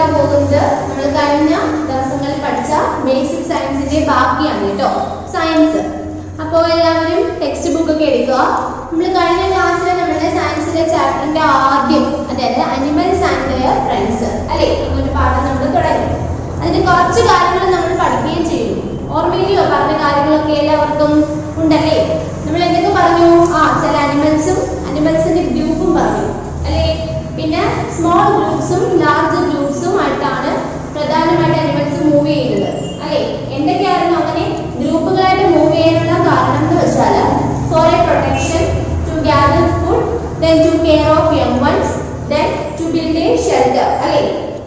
പഠിക്കാൻ പോകുന്നത് നമ്മൾ കഴിഞ്ഞ ദിവസങ്ങളിൽ പഠിച്ച ബേസിക് സയൻസിന്റെ ബാക്കിയാണ് കേട്ടോ സയൻസ് അപ്പോൾ എല്ലാവരും ടെക്സ്റ്റ് ബുക്ക് ഒക്കെ എടുക്കുക നമ്മൾ കഴിഞ്ഞ ക്ലാസ്സിൽ നമ്മുടെ സയൻസിലെ ചാപ്റ്ററിന്റെ ആദ്യം അതായത് അനിമൽസ് ആൻഡ് ദയർ ഫ്രണ്ട്സ് അല്ലേ ഒരു പാഠം നമ്മൾ തുടങ്ങി അതിന്റെ കുറച്ച് കാര്യങ്ങൾ നമ്മൾ പഠിക്കുകയും ചെയ്തു ഓർമ്മയില്ലയോ പറഞ്ഞ കാര്യങ്ങളൊക്കെ എല്ലാവർക്കും ഉണ്ടല്ലേ നമ്മൾ എന്തൊക്കെ പറഞ്ഞു ആ ചില അനിമൽസും അനിമൽസിന്റെ ഗ്രൂപ്പും പറഞ്ഞു അല്ലേ പിന്നെ സ്മോൾ ഗ്രൂപ്പ്സും ലാർജ് ഗ്രൂപ്പ്സും ആയിട്ടാണ് പ്രധാനമായിട്ട് അനിമൽസ് മൂവ് ചെയ്യുന്നത് അല്ലേ എന്തൊക്കെയായിരുന്നു അങ്ങനെ ഗ്രൂപ്പുകളായിട്ട് മൂവ് ചെയ്യാനുള്ള കാരണം എന്ന് വെച്ചാൽ for a protection to gather food then to care of young ones then to build a shelter അല്ലേ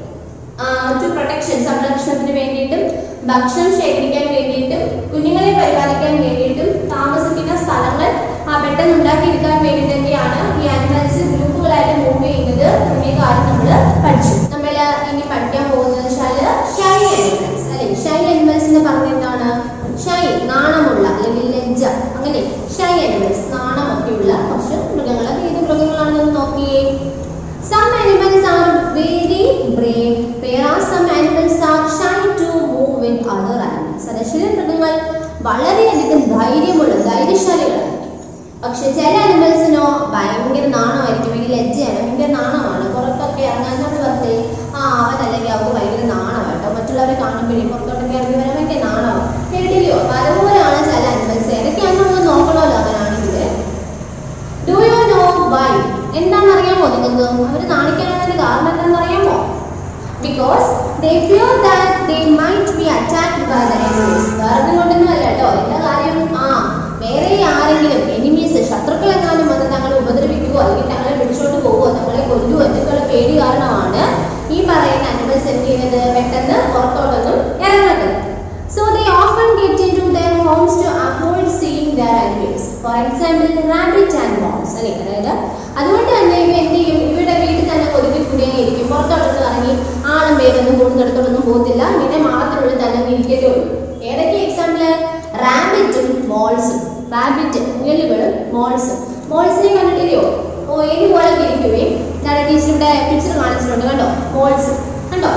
ടു പ്രൊട്ടക്ഷൻ സംരക്ഷണത്തിന് വേണ്ടിയിട്ടും ഭക്ഷണം ശേഖരിക്കാൻ വേണ്ടിയിട്ടും കുഞ്ഞുങ്ങളെ പരിപാലിക്കാൻ വേണ്ടിയിട്ടും താമസിക്കുന്ന സ്ഥലങ്ങൾ ആ പെട്ടെന്ന് ഉണ്ടാക്കിയെടുക്കാൻ വേണ്ടിയിട്ടൊക്കെയാണ് ഈ അനിമൽസ് ഗ്രൂപ്പുകളായിട്ട് മൂവ് ചെയ്യുന്നത് എന്നീ കാര്യം നമ്മൾ പഠിച്ചു നമ്മൾ ഇനി പഠിക്കാൻ പോകുന്നത് വെച്ചാൽ ഷൈ അനിമൽസ് അല്ലെ ഷൈ അനിമൽസ് എന്ന് പറഞ്ഞ എന്താണ് ഷൈ നാണമുള്ള അല്ലെങ്കിൽ ലജ്ജ അങ്ങനെ ഷൈ അനിമൽസ് നാണമൊക്കെയുള്ള കുറച്ച് മൃഗങ്ങൾ അത് ഏത് മൃഗങ്ങളാണെന്ന് നോക്കിയേ Some animals are very brave, whereas some animals are shy to move with other animals. അതായത് ചില മൃഗങ്ങൾ വളരെയധികം ധൈര്യമുള്ള ധൈര്യശാലികളാണ് പക്ഷെ ചില അനിമൽസിനോ ഭയങ്കര നാണമായിരിക്കും ഭയങ്കര ലജ്ജയാണ് ഭയങ്കര നാണമാണ് പുറത്തൊക്കെ ഇറങ്ങാൻ നമ്മൾ പറഞ്ഞേ ആ അവൻ അല്ലെങ്കിൽ അവർക്ക് ഭയങ്കര നാണമാട്ടോ മറ്റുള്ളവരെ കാണുമ്പോഴേ പുറത്തോട്ടൊക്കെ ഇറങ്ങി വരാൻ ഭയങ്കര നാണമാണ് കേട്ടില്ലയോ പലപോലെയാണ് ചില അനിമൽസ് ഏതൊക്കെയാണെന്ന് നമ്മൾ നോക്കണമല്ലോ അവനാണെങ്കിൽ ഡു യു നോ വൈ എന്താണെന്ന് അറിയാമോ നിങ്ങൾക്ക് അവർ നാണിക്കാനുള്ളതിന്റെ കാരണം എന്താണെന്ന് അറിയാമോ because they fear that they might be attacked by the enemies വേറെ കൊണ്ടൊന്നും അല്ല കേട്ടോ എന്താ കാര്യം ആ വേറെ ആരെങ്കിലും എനിമീസ് ശത്രുക്കൾ എങ്ങാനും വന്ന് തങ്ങളെ ഉപദ്രവിക്കുകയോ അല്ലെങ്കിൽ തങ്ങളെ പിടിച്ചോണ്ട് പോവുകയോ തങ്ങളെ കൊല്ലുകയോ എന്നൊക്കെയുള്ള പേടി കാരണമാണ് ഈ പറയുന്ന അനിമൽസ് എന്ത് ചെയ്യുന്നത് പെട്ടെന്ന് പുറത്തോട്ടൊന്നും ഇറങ്ങാത്തത് So they often get into their homes to avoid seeing their enemies. For example, rabbit and mouse. അല്ലേ അതായത് അതുകൊണ്ട് തന്നെ ഇവ എന്ത് ചെയ്യും ഇവയുടെ വീട്ടിൽ തന്നെ ഒതുക്കി കൂടിയങ്ങ് ഇരിക്കും പുറത്തോട്ടൊന്നും ഇറങ്ങി ആളും പേരൊന്നും കൂടുന്നിടത്തോടൊന്നും പോകത്തില്ല ഇങ്ങനെ മാത്രമുള്ള തന്നെ അങ്ങ് ഇരിക്കത്തേ ഉള്ളൂ ഏതൊക്കെ എക്സാമ്പിള് റാബിറ്റും മോൾസും റാബിറ്റ് മുയലുകളും മോൾസും മോൾസിനെ കണ്ടിട്ടില്ലയോ ഓ എലി പോലെ ഇരിക്കുകയും ഞാൻ ടീച്ചറിന്റെ പിക്ചർ കാണിച്ചിട്ടുണ്ട് കണ്ടോ മോൾസ് കണ്ടോ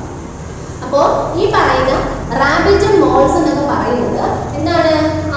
അപ്പോ ഈ പറയുന്ന റാബിറ്റും മോൾസ് എന്നൊക്കെ പറയുന്നത് എന്താണ്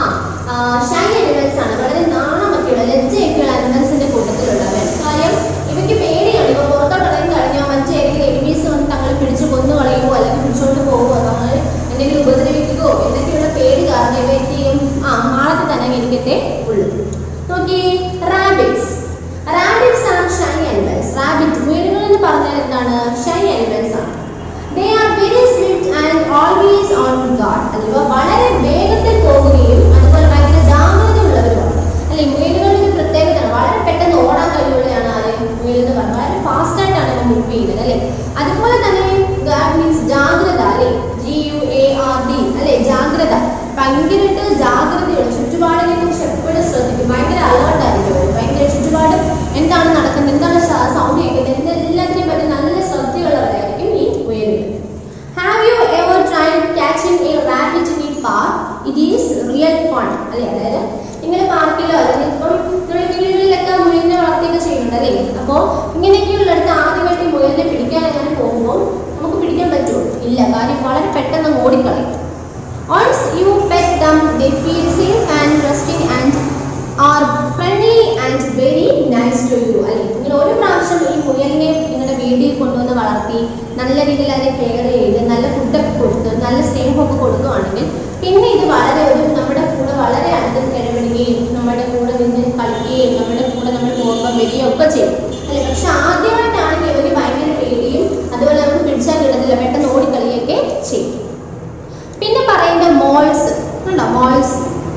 ആ ഷൈ അനിമൽസ് ആണ് വളരെ നാണമൊക്കെയുള്ള ലജ്ജയൊക്കെയുള്ള അനിമൽസിന്റെ കൂട്ടത്തിലുള്ളവയാണ് കാര്യം ഇവയ്ക്ക് പേടിയാണ് ഇവ പുറത്തോട്ട് ഇറങ്ങി കഴിഞ്ഞാൽ മറ്റേതെങ്കിലും എനിമീസ് വന്ന് തങ്ങളെ പിടിച്ച് കൊന്നു കളയുമോ അല്ലെങ്കിൽ പിടിച്ചോണ്ട് പോകുമോ തങ്ങൾ എന്തെങ്കിലും ഉപദ്രവിക്കുകയോ എന്നൊക്കെയുള്ള പേടി കാരണം ഇവ എന്ത് ചെയ്യും ആ മാളത്തിൽ തന്നെ ഇരിക്കത്തെ ഉള്ളൂ നോക്കി rabbits rabbits are shy animals rabbit മുയലുകൾ എന്ന് പറഞ്ഞാൽ എന്താണ് ഷൈ അനിമൽസ് ആണ് they are very swift and always on guard അല്ലെ വളരെ വേഗത്തിൽ പോകുകയും അതുപോലെ ഭയങ്കര ജാഗ്രത ഉള്ളവരുമാണ് അല്ലെ മുയലുകളുടെ ഒരു പ്രത്യേകതയാണ് വളരെ പെട്ടെന്ന് ഓടാൻ കഴിവുള്ളതാണ് ആര് മുയൽ എന്ന് പറഞ്ഞാൽ വളരെ ഫാസ്റ്റ് ആയിട്ടാണ് ഇവ മൂവ് ചെയ്യുന്നത് അല്ലെ അതുപോലെ തന്നെ ഗാഡ് മീൻസ് ജാഗ്രത അല്ലെ G U A R D അല്ലെ ജാഗ്രത ഭയങ്കരമായിട്ട് ജാഗ്രതയുള്ള ചുറ്റുപാടിനെ കുറിച്ച് എപ്പോഴും ശ്രദ്ധിക്കും ഭയങ്കര അലേർട്ട് ആയിരിക്കും അവര്. ഭയങ്കര ചുറ്റുപാടും എന്താണ് നടക്കുന്നത് എന്താണ് സൗണ്ട് കേൾക്കുന്നത് എല്ലാത്തിനെയും പറ്റി നല്ല ശ്രദ്ധയുള്ളവരായിരിക്കും ഈ മുയലുകൾ have you ever tried catching a rabbit in park it is real fun അല്ലേ അതായത് നിങ്ങൾ പാർക്കിലോ അല്ലെങ്കിൽ ഇപ്പം നമ്മുടെ വീടുകളിലൊക്കെ മുയലിനെ വളർത്തിയൊക്കെ ചെയ്യുന്നുണ്ട് അല്ലേ അപ്പോൾ ഇങ്ങനെയൊക്കെയുള്ളിടത്ത് ആദ്യമായിട്ട് ഈ മുയലിനെ പിടിക്കാൻ അങ്ങനെ പോകുമ്പോൾ നമുക്ക് പിടിക്കാൻ പറ്റുമോ ഇല്ല കാര്യം വളരെ പെട്ടെന്ന് ഓടിക്കളയും Once you pet them, they feel safe and trusting and are friendly and very nice to you. അല്ലെ നിങ്ങൾ ഒരു പ്രാവശ്യം ഈ മുയലിനെ നിങ്ങളുടെ വീട്ടിൽ കൊണ്ടുവന്ന് വളർത്തി നല്ല രീതിയിൽ അതിനെ കെയർ ചെയ്ത് നല്ല ഫുഡൊക്കെ കൊടുത്ത് നല്ല സ്നേഹമൊക്കെ കൊടുക്കുകയാണെങ്കിൽ പിന്നെ ഇത് വളരെ ഒരു നമ്മുടെ കൂടെ വളരെ അടുത്ത് കിടപെടുകയും നമ്മുടെ കൂടെ നിന്ന് കളിക്കുകയും നമ്മുടെ കൂടെ നമ്മൾ പോകുമ്പോൾ വരികയും ഒക്കെ ചെയ്യും അല്ലെ പക്ഷെ ആദ്യമായിട്ടാണെങ്കിൽ ഇവർക്ക് ഭയങ്കര പേടിയും അതുപോലെ നമുക്ക് പിടിച്ചാൽ കിടത്തില്ല പെട്ടെന്ന് ഓടിക്കളിയൊക്കെ ചെയ്യും പിന്നെ പറയുന്നത് മോൾസ് കണ്ടോ moles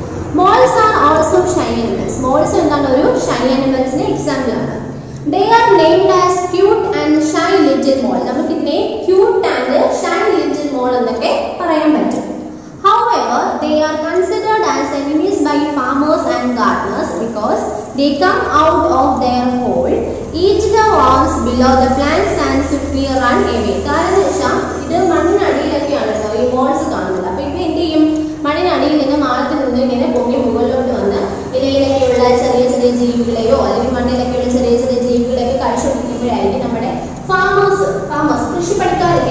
moles are also shy animals moles എന്താണ് ഒരു ഷൈ അനിമൽസിന്റെ എക്സാമ്പിൾ ആണ് they are named as cute and shy little mole നമുക്ക് ഇതിനെ cute and shy little mole എന്നൊക്കെ പറയാൻ പറ്റും However, they are considered as enemies by farmers and gardeners because they come out of their hole, eat the worms below the plants and swiftly run away. കാരണം എന്ന് വെച്ചാൽ ഇത് മണ്ണിനടിയിലൊക്കെയാണ് കേട്ടോ ഈ moles കാണുന്നത് അപ്പൊ ഇത് എന്ത് ചെയ്യും മണ്ണിനടിയിൽ നിന്ന് മാളത്തിൽ നിന്ന് ഇങ്ങനെ പൊങ്ങി മുകളിലോട്ട് വന്ന് ഇലയിലൊക്കെയുള്ള ചെറിയ ചെറിയ ജീവികളെയോ അല്ലെങ്കിൽ മണ്ണിലൊക്കെയുള്ള ചെറിയ ചെറിയ ജീവികളെയൊക്കെ കഴിച്ചുകൊണ്ടിരിക്കുമ്പോഴായിരിക്കും നമ്മുടെ ഫാമേഴ്സ് ഫാമേഴ്സ് കൃഷിപ്പണിക്കാരൊക്കെ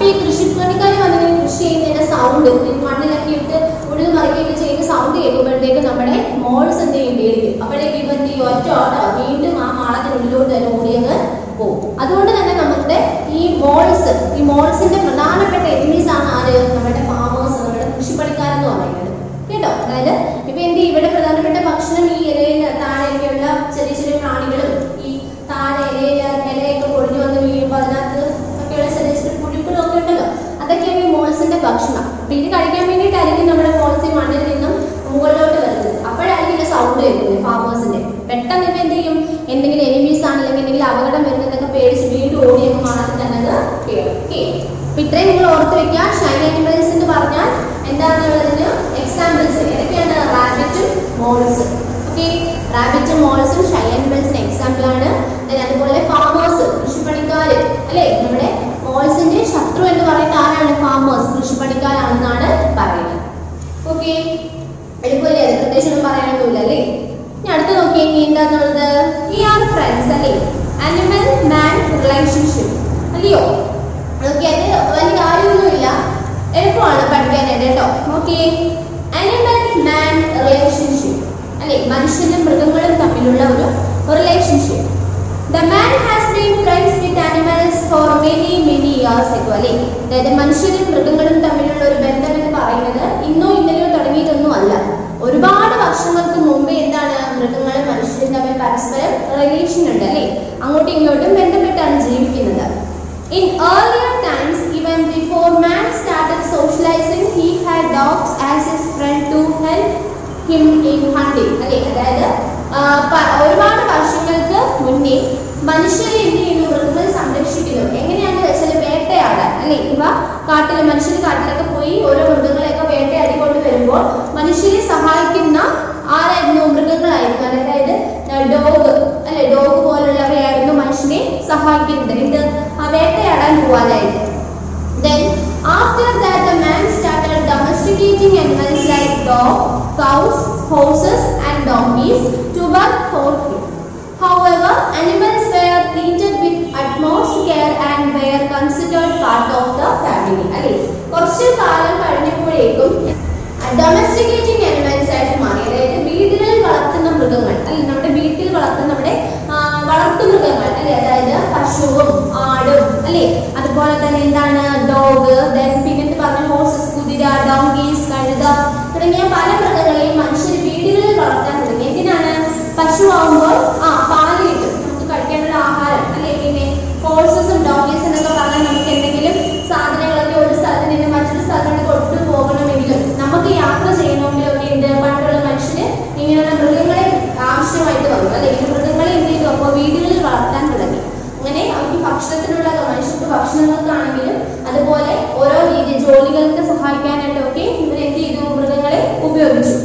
ഈ കൃഷിപ്പണിക്കാർ വന്നിങ്ങനെ കൃഷി ചെയ്യുന്നതിന്റെ സൗണ്ട് മണ്ണിലൊക്കെ ഇട്ട് ഉഴുതു മറിക്കുകയൊക്കെ ചെയ്യുന്ന സൗണ്ട് കേൾക്കുമ്പോഴത്തേക്ക് നമ്മുടെ മോൾസ് എന്ത് ചെയ്യും പേടിക്കും അപ്പോഴേക്ക് ഇവ എന്ത് ചെയ്യും ഒറ്റ ഓട്ടോ വീണ്ടും ആ മാളത്തിനുള്ളിലോട്ട് തന്നെ ഓടിയങ്ങ് പോകും അതുകൊണ്ട് തന്നെ നമുക്ക് ഈ മോൾസ് ഈ മോൾസിന്റെ പ്രധാനപ്പെട്ട എനിമീസ് ആണ് ആര് നമ്മുടെ ഫാമേഴ്സ് നമ്മുടെ കൃഷിപ്പണിക്കാരെന്ന് പറയുന്നത് കേട്ടോ അതായത് ഇപ്പൊ എന്ത് ചെയ്യും? ഇവിടെ പ്രധാനപ്പെട്ട ഭക്ഷണം ഈ ഇലയിൽ താഴെയൊക്കെയുള്ള ചെറിയ ചെറിയ പ്രാണികളും ഈ താഴെ ഇലയിൽ ഇലയൊക്കെ പൊടിഞ്ഞു വന്ന് വീഴുമ്പോൾ അതിനകത്ത് ഒക്കെയുള്ള ചെറിയ ചെറിയ പുഴുക്കളും ഒക്കെ ഉണ്ടല്ലോ അതൊക്കെയാണ് ഈ മോൾസിന്റെ ഭക്ഷണം അപ്പൊ ഇത് കഴിക്കാൻ വേണ്ടിയിട്ടായിരിക്കും നമ്മുടെ മോൾസ് ഈ മണ്ണിൽ നിന്നും മുകളിലോട്ട് വരുന്നത് അപ്പോഴായിരിക്കും ഇതിന്റെ സൗണ്ട് വരുന്നത് ഫാമേഴ്സിന്റെ പെട്ടെന്ന് ഇപ്പൊ എന്ത് ചെയ്യും എന്തെങ്കിലും എനിമീസ് ആണ് അല്ലെങ്കിൽ എന്തെങ്കിലും അപകടം വരുന്നതൊക്കെ പേടിച്ച് വീണ്ടും ഓടിയൊക്കെ മാറി തന്നെ അത് കേറും ഓക്കെ അപ്പൊ ഇത്രയും നിങ്ങൾ ഓർത്ത് വെക്കുക ഷൈൻ അനിമൽസ് എന്ന് പറഞ്ഞാൽ എന്താണെന്നുള്ളതിന് എക്സാമ്പിൾസ് ഏതൊക്കെയാണ് റാബിറ്റും മോൾസും ഓക്കെ റാബിറ്റും മോൾസും ഷൈ അനിമൽസിന് എക്സാമ്പിൾ ആണ് Then അതുപോലെ ഫാമേഴ്സ് കൃഷിപ്പണിക്കാര് അല്ലെ നമ്മുടെ മോൾസിന്റെ ശത്രു എന്ന് പറയുന്ന ആരാണ് ഫാമേഴ്സ് കൃഷിപ്പണിക്കാരാണെന്നാണ് പറയുന്നത് ഓക്കെ എളുപ്പമല്ലേ അത് പ്രത്യേകിച്ച് ഒന്നും പറയാനൊന്നുമില്ല അല്ലേ ഇനി അടുത്ത് നോക്കിയേ ഇനി എന്താന്നുള്ളത് ഈ ആർ ഫ്രണ്ട്സ് അല്ലേ അനിമൽ മാൻ റിലേഷൻഷിപ്പ് അല്ലയോ ഓക്കെ അത് വലിയ കാര്യമൊന്നുമില്ല എളുപ്പമാണ് പഠിക്കാനായിട്ട് കേട്ടോ ഓക്കെ അനിമൽ മാൻ റിലേഷൻഷിപ്പ് അല്ലെ മനുഷ്യനും മൃഗങ്ങളും തമ്മിലുള്ള ഒരു relationship The man has been friends with animals for many many years ago അല്ലേ അതായത് മനുഷ്യരും മൃഗങ്ങളും തമ്മിലുള്ള ഒരു ബന്ധം എന്ന് പറയുന്നത് ഇന്നോ ഇന്നലെയോ തുടങ്ങിയതൊന്നും അല്ല ഒരുപാട് വർഷങ്ങൾക്ക് മുമ്പേ എന്താണ് മൃഗങ്ങളും മനുഷ്യരും തമ്മിൽ പരസ്പരം റിലേഷൻ ഉണ്ട് അല്ലേ അങ്ങോട്ടും ഇങ്ങോട്ടും ബന്ധപ്പെട്ടാണ് ജീവിക്കുന്നത് In earlier times, even before man started socializing, he had dogs as his friend to help him in hunting. അല്ലേ അതായത് ആ, പ- ഒരുപാട് വർഷങ്ങൾക്ക് മുന്നേ മനുഷ്യരെ എന്ത് ചെയ്യുന്നു മൃഗങ്ങൾ സംരക്ഷിക്കുന്നു എങ്ങനെയാണെന്ന് വെച്ചാൽ വേട്ടയാടാൻ അല്ലെ ഇവ കാട്ടിൽ മനുഷ്യർ കാട്ടിലൊക്കെ പോയി ഓരോ മൃഗങ്ങളെയൊക്കെ വേട്ടയാടിക്കൊണ്ട് വരുമ്പോൾ മനുഷ്യരെ സഹായിക്കുന്ന ആരായിരുന്നു മൃഗങ്ങളായിരുന്നു അതായത് ഡോഗ് അല്ലെ ഡോഗ് പോലുള്ളവയായിരുന്നു മനുഷ്യനെ സഹായിക്കുന്നത് എന്ത് ആ വേട്ടയാടാൻ പോവാനായിട്ട് Then, after that, the man started domesticating animals like dog, cows, horses, and donkeys to work for him. However, animals were treated with utmost care and were considered part of the family. അല്ലേ കുറച്ച് കാലം കഴിഞ്ഞപ്പോഴേക്കും ഡൊമസ്റ്റിക്കേറ്റിംഗ് animals ആയിട്ട് മാറി അതായത് വീടുകളിൽ വളർത്തുന്ന മൃഗങ്ങൾ അല്ലെ നമ്മുടെ വീട്ടിൽ വളർത്തുന്ന നമ്മുടെ ആ, വളർത്തു മൃഗങ്ങൾ അല്ലെ അതായത് പശുവും ആടും അല്ലെ അതുപോലെ തന്നെ എന്താണ് ഡോഗ് പിന്നെ എന്ത് പറഞ്ഞ ഹോഴ്സസ് കുതിര ഡോങ്കീസ് കഴുത തുടങ്ങിയ പല മൃഗങ്ങളെയും മനുഷ്യർ വീടുകളിൽ വളർത്താൻ തുടങ്ങി എന്തിനാണ് പശു ആവുമ്പോൾ ആ പാല് കിട്ടും നമുക്ക് കഴിക്കാനുള്ള ആഹാരം അല്ലെ പിന്നെ ഹോഴ്സസും ഡോങ്കീസും എന്നൊക്കെ പറഞ്ഞാൽ നമുക്ക് എന്തെങ്കിലും സാധനങ്ങളൊക്കെ ഒരു സ്ഥലത്ത് നിന്ന് മറ്റൊരു സ്ഥലത്തോട്ട് കൊണ്ടു പോകണമെങ്കിലും നമുക്ക് യാത്ര ചെയ്യണമെങ്കിലും ഒക്കെ എന്ത് പണ്ടുള്ള മനുഷ്യന് ഇങ്ങനെയുള്ള മൃഗങ്ങളെ ആവശ്യമായിട്ട് വന്നു അല്ലെ ഈ മൃഗങ്ങളെ എന്ത് ചെയ്തു അപ്പോൾ വീടുകളിൽ വളർത്താൻ തുടങ്ങി അങ്ങനെ അവർക്ക് ഭക്ഷണത്തിനുള്ള മനുഷ്യർക്ക് ഭക്ഷണങ്ങൾക്കാണെങ്കിലും അതുപോലെ ഓരോ രീതി ജോലികൾക്ക് സഹായിക്കാനായിട്ടൊക്കെ ഇവർ എന്ത് ചെയ്തു മൃഗങ്ങളെ ഉപയോഗിച്ചു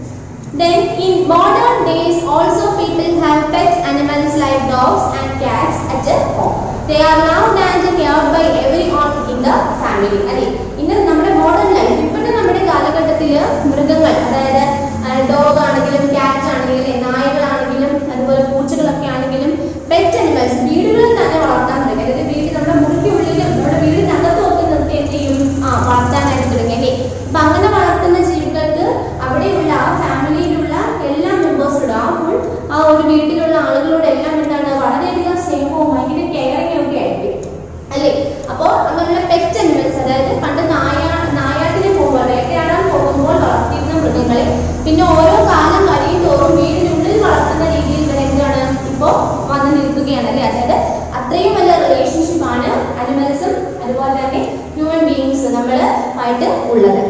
Then in modern days also people have pet animals like dogs and cats at their home. They are loved and cared by everyone in the family. അല്ലെ ഇന്ന് നമ്മുടെ മോഡേൺ ലൈഫ് ഇപ്പോഴത്തെ നമ്മുടെ കാലഘട്ടത്തിൽ മൃഗങ്ങൾ അതായത് ഡോഗ് ആണെങ്കിലും ക്യാറ്റ് ആണെങ്കിലും നായകളാണെങ്കിലും അതുപോലെ പൂച്ചകളൊക്കെ ആണെങ്കിലും പെറ്റ് അനിമൽസ് വീടുകളിൽ തന്നെ വളർത്താൻ തുടങ്ങി അതായത് വീട്ടിൽ നമ്മുടെ മുറിക്കുള്ളിലും നമ്മുടെ വീടിനകത്തും ഒക്കെ നിർത്തി എന്ത് ചെയ്യും ആ വളർത്താനായിട്ട് തുടങ്ങി അല്ലേ അപ്പൊ അങ്ങനെ വളർത്തുന്ന ജീവികൾക്ക് അവിടെയുള്ള ആ ഫാമിലിയിലുള്ള എല്ലാ മെമ്പേഴ്സിനോടും ആ ഫുൾ ആ ഒരു വീട്ടിലുള്ള ആളുകളോട് എല്ലാം എന്താണ് വളരെയധികം സ്നേഹവും ഭയങ്കര കെയറിങ്ങും ഒക്കെ ആയിരിക്കും അല്ലേ അപ്പോൾ അങ്ങനെയുള്ള പെറ്റ് അനിമൽസ് അതായത് പണ്ട് നായ നായാട്ടിന് പോകുമ്പോൾ വേട്ടയാടാൻ പോകുമ്പോൾ വളർത്തിയിരുന്ന മൃഗങ്ങളെ പിന്നെ ഓരോ കാലം കഴിയും തോറും വീടിനുള്ളിൽ വളർത്തുന്ന രീതിയിൽ ഇവരെ എന്താണ് ഇപ്പോൾ വന്ന് നിൽക്കുകയാണ് അല്ലേ അതായത് അത്രയും വലിയ റിലേഷൻഷിപ്പ് ആണ് അനിമൽസും അതുപോലെ തന്നെ ഹ്യൂമൻ ബീയിങ്സ് നമ്മൾ ആയിട്ട് ഉള്ളത്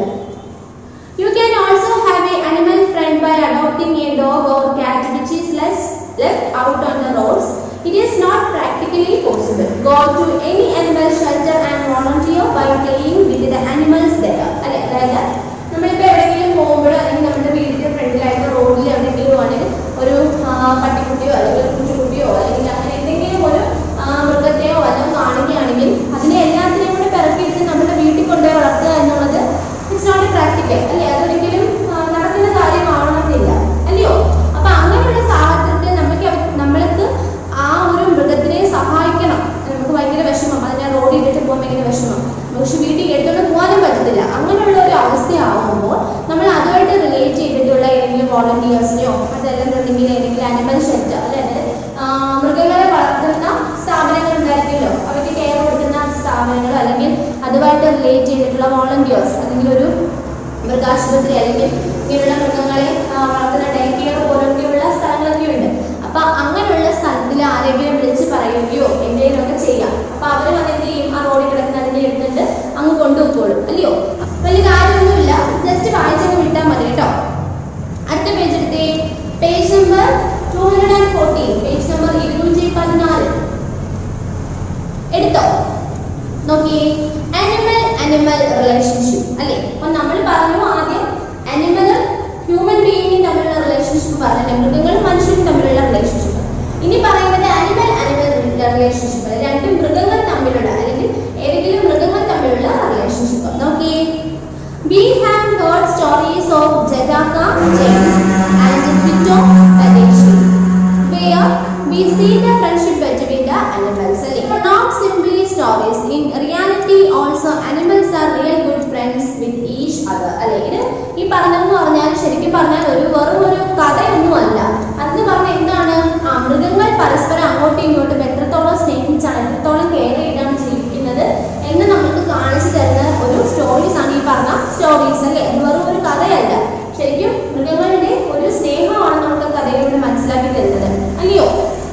You can also have an animal friend by adopting a dog or cat which is less left out on the roads. It is not practically possible. Go to any animal shelter and volunteer by playing with the animals there. അല്ലെ അതായത് നമ്മളിപ്പോൾ എവിടെയെങ്കിലും പോകുമ്പോഴോ അല്ലെങ്കിൽ നമ്മുടെ വീടിന്റെ ഫ്രണ്ടിലായിട്ട് റോഡിൽ എവിടെയെങ്കിലും ആണെങ്കിൽ ഒരു ആ, പട്ടിക്കുട്ടിയോ അല്ലെങ്കിൽ ഒരു കുട്ടിക്കുട്ടിയോ അല്ലെങ്കിൽ അങ്ങനെ എന്തെങ്കിലും ഒരു ആ, മൃഗത്തെയോ വല്ലതും കാണുകയാണെങ്കിൽ അതിനെ എല്ലാത്തിനെയും കൂടെ പിറക്കിയിട്ട് നമ്മുടെ വീട്ടിൽ കൊണ്ടുപോയി വളർത്തുക എന്നുള്ളത് ഇറ്റ്സ് നോട്ട് പ്രാക്ടിക്കൽ അല്ലേ അതൊരിക്കലും ആ, നടക്കുന്ന കാര്യമാവണമെന്നില്ല അല്ലയോ അപ്പൊ അങ്ങനെയുള്ള സാഹചര്യത്തിൽ നമുക്ക് അവ- നമ്മൾക്ക് ആ ഒരു മൃഗത്തിനെ സഹായിക്കണം നമുക്ക് ഭയങ്കര വിഷമം അതിനെ റോഡിൽ ഇട്ടിട്ട് പോകുമ്പോൾ ഭയങ്കര വിഷമം നമുക്ക് ആയിട്ടുള്ള വോളണ്ടിയേഴ്സ് അല്ലെങ്കിൽ ഒരു മൃഗാശുപത്രി അല്ലെങ്കിൽ ഇങ്ങനെയുള്ള മൃഗങ്ങളെ ആ, വളർത്തുന്ന ഡേ കെയർ പോലൊക്കെയുള്ള സ്ഥലങ്ങളൊക്കെ ഉണ്ട് അപ്പൊ അങ്ങനെയുള്ള സ്ഥലത്തിൽ ആരെങ്കിലും വിളിച്ച് പറയുകയോ എന്തെങ്കിലുമൊക്കെ ചെയ്യാം അപ്പൊ അവര് വന്ന് എന്ത് ചെയ്യും ആ റോഡിൽ കിടക്കുന്ന അതിനെ എടുത്തിട്ട് അങ്ങ് കൊണ്ടുപോയിക്കോളും അല്ലയോ വലിയ കാര്യമൊന്നുമില്ല ജസ്റ്റ് വായിച്ചങ്ങ് വിട്ടാൽ മതി കേട്ടോ അടുത്ത പേജ് എടുത്തേ page number two hundred and fourteen page number ഇരുന്നൂറ്റി പതിനാല് എടുത്തോ നോക്കിയേ അനിമൽ അനിമൽ റിലേഷൻഷിപ്പ് അല്ലേ അപ്പൊ നമ്മൾ പറഞ്ഞു ആദ്യം അനിമലും ഹ്യൂമൻ ബീയിങ്ങും തമ്മിലുള്ള റിലേഷൻഷിപ്പ് പറഞ്ഞിട്ട് മൃഗങ്ങളും മനുഷ്യരും തമ്മിലുള്ള റിലേഷൻഷിപ്പ് ഇനി പറയുന്നത് അനിമൽ അനിമൽ റിലേഷൻഷിപ്പ് രണ്ട് മൃഗങ്ങൾ തമ്മിലുള്ള അല്ലെങ്കിൽ ഏതെങ്കിലും മൃഗങ്ങൾ തമ്മിലുള്ള റിലേഷൻഷിപ്പ് നോക്കിയേ We have heard stories of Jataka, James, and Vito Padeshi, where we see the friendship between the animals. അല്ലേ? Not simply stories. In reality, also animals are real good friends with each other. അല്ലെ ഇത് ഈ പറഞ്ഞതെന്ന് പറഞ്ഞാൽ ശരിക്കും പറഞ്ഞാൽ ഒരു വെറും ഒരു കഥയൊന്നുമല്ല അതെന്ന് പറഞ്ഞാൽ എന്താണ് ആ മൃഗങ്ങൾ പരസ്പരം അങ്ങോട്ടും ഇങ്ങോട്ടും എത്രത്തോളം സ്നേഹിച്ചാണ് എത്രത്തോളം കെയർ ചെയ്താണ് ജീവിക്കുന്നത് എന്ന് നമുക്ക് കാണിച്ചു തരുന്ന ഒരു സ്റ്റോറീസ് ആണ് ഈ പറഞ്ഞ സ്റ്റോറീസ് അല്ലേ ഇത് വെറും ഒരു കഥയല്ല ശരിക്കും മൃഗങ്ങളുടെ ഒരു സ്നേഹമാണ് നമുക്ക് കഥയിലൂടെ മനസ്സിലാക്കി തരുന്നത് അല്ലയോ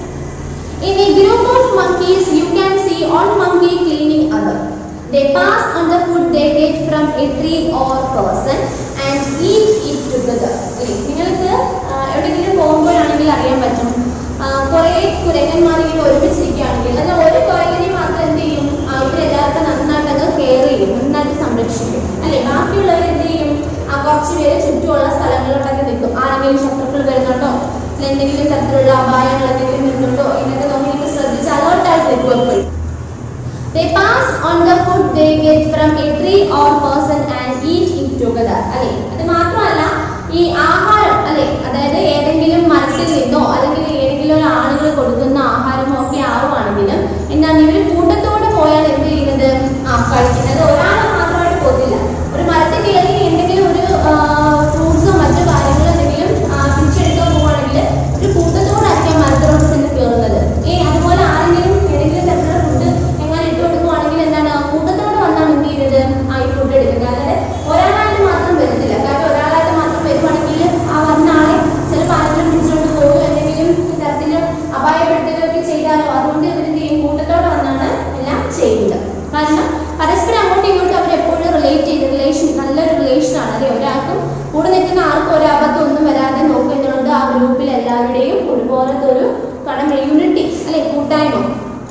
In a group of monkeys, you can see one monkey cleaning other. They pass on the food they get from a tree or person and eat it together. ഇല്ലേ? നിങ്ങൾക്ക് ആ, എവിടെയെങ്കിലും പോകുമ്പോഴാണെങ്കിൽ അറിയാൻ പറ്റും ആ, കുറേ കുരങ്ങന്മാർ ഇങ്ങനെ ഒരുമിച്ചിരിക്കുകയാണെങ്കിൽ എന്നാൽ ഒരു കുരങ്ങനെ മാത്രം എന്ത് ചെയ്യും ആ, ഇവരെല്ലാവർക്കും നന്നായിട്ട് അത് കെയർ ചെയ്യും നന്നായിട്ട് സംരക്ഷിക്കും അല്ലെ ബാക്കിയുള്ളവർ എന്ത് ചെയ്യും ആ കുറച്ച് പേര് ചുറ്റുമുള്ള സ്ഥലങ്ങളിലോട്ടൊക്കെ നിൽക്കും ആരെങ്കിലും ശത്രുക്കൾ വരുന്നുണ്ടോ അല്ലെങ്കിൽ എന്തെങ്കിലും തരത്തിലുള്ള അപായങ്ങൾ എന്തെങ്കിലും വരുന്നുണ്ടോ എന്നൊക്കെ നോക്കി നിങ്ങൾ ശ്രദ്ധിച്ച് അലേർട്ടായിട്ട് നിൽക്കും എപ്പോഴും They pass on the food they get from a tree or person and eat it together. അല്ലെ അത് മാത്രമല്ല ഈ ആഹാരം അല്ലെ അതായത് ഏതെങ്കിലും മരത്തിൽ നിന്നോ അല്ലെങ്കിൽ ഏതെങ്കിലും ഒരു ആളുകൾ കൊടുക്കുന്ന ആഹാരമോ ഒക്കെ ആവുകയാണെങ്കിലും എന്താണ് ഇവർ കൂട്ടത്തോടെ പോയാൽ എന്ത് ചെയ്യുന്നത് ആ കഴിക്കുന്നത് ഒരാൾ മാത്രമായിട്ട് പോകില്ല ഒരു മരത്തിൽ കയറി എന്തെങ്കിലും ഒരു ഫ്രൂട്ട്സോ മറ്റു കാര്യങ്ങളോ എന്തെങ്കിലും ആ, പിടിച്ചെടുക്കാൻ പോവുകയാണെങ്കിൽ ഒരു കൂട്ടത്തോടായിരിക്കും മരത്തിലോട്ട് ചെന്ന് കയറുന്നത് ഏ അതുപോലെ ആരെങ്കിലും ഏതെങ്കിലും തരത്തിലുള്ള ഫുഡ് എങ്ങനെ ഇട്ട് കൊടുക്കുവാണെങ്കിൽ എന്താണ് കൂട്ടത്തോട് വന്നാണ് എന്ത് ചെയ്യുന്നത് ആ ഈ ഫുഡ് എടുക്കുന്നത് അല്ലാതെ ഒരാളായിട്ട് മാത്രം വരുന്നില്ല കാരണം ഒരാളായിട്ട് മാത്രം വരുവാണെങ്കിൽ ആ വന്ന ആളെ ചിലപ്പോൾ ആരെങ്കിലും പിടിച്ചുകൊണ്ട് പോകും എന്തെങ്കിലും തരത്തിൽ അപായപ്പെടുത്തുകയൊക്കെ ചെയ്താലോ അതുകൊണ്ട് ഇവരെന്ത് ചെയ്യും കൂട്ടത്തോടെ വന്നാണ് എല്ലാം ചെയ്യുന്നത് കാരണം പരസ്പരം അങ്ങോട്ടും ഇങ്ങോട്ടും അവർ എപ്പോഴും റിലേറ്റ് ചെയ്ത് റിലേഷൻ നല്ലൊരു റിലേഷൻ ആണ് അല്ലെ ഒരാൾക്കും കൂടെ നിൽക്കുന്ന ആർക്കും ഒരു അബദ്ധം ഒന്നും വരാതെ നോക്കുക എന്നുള്ളത് ആ ഗ്രൂപ്പിൽ എല്ലാവരുടെയും ഒരുപോലത്തെ ഒരു കടമ യൂണിറ്റി അല്ലെ കൂട്ടായ്മ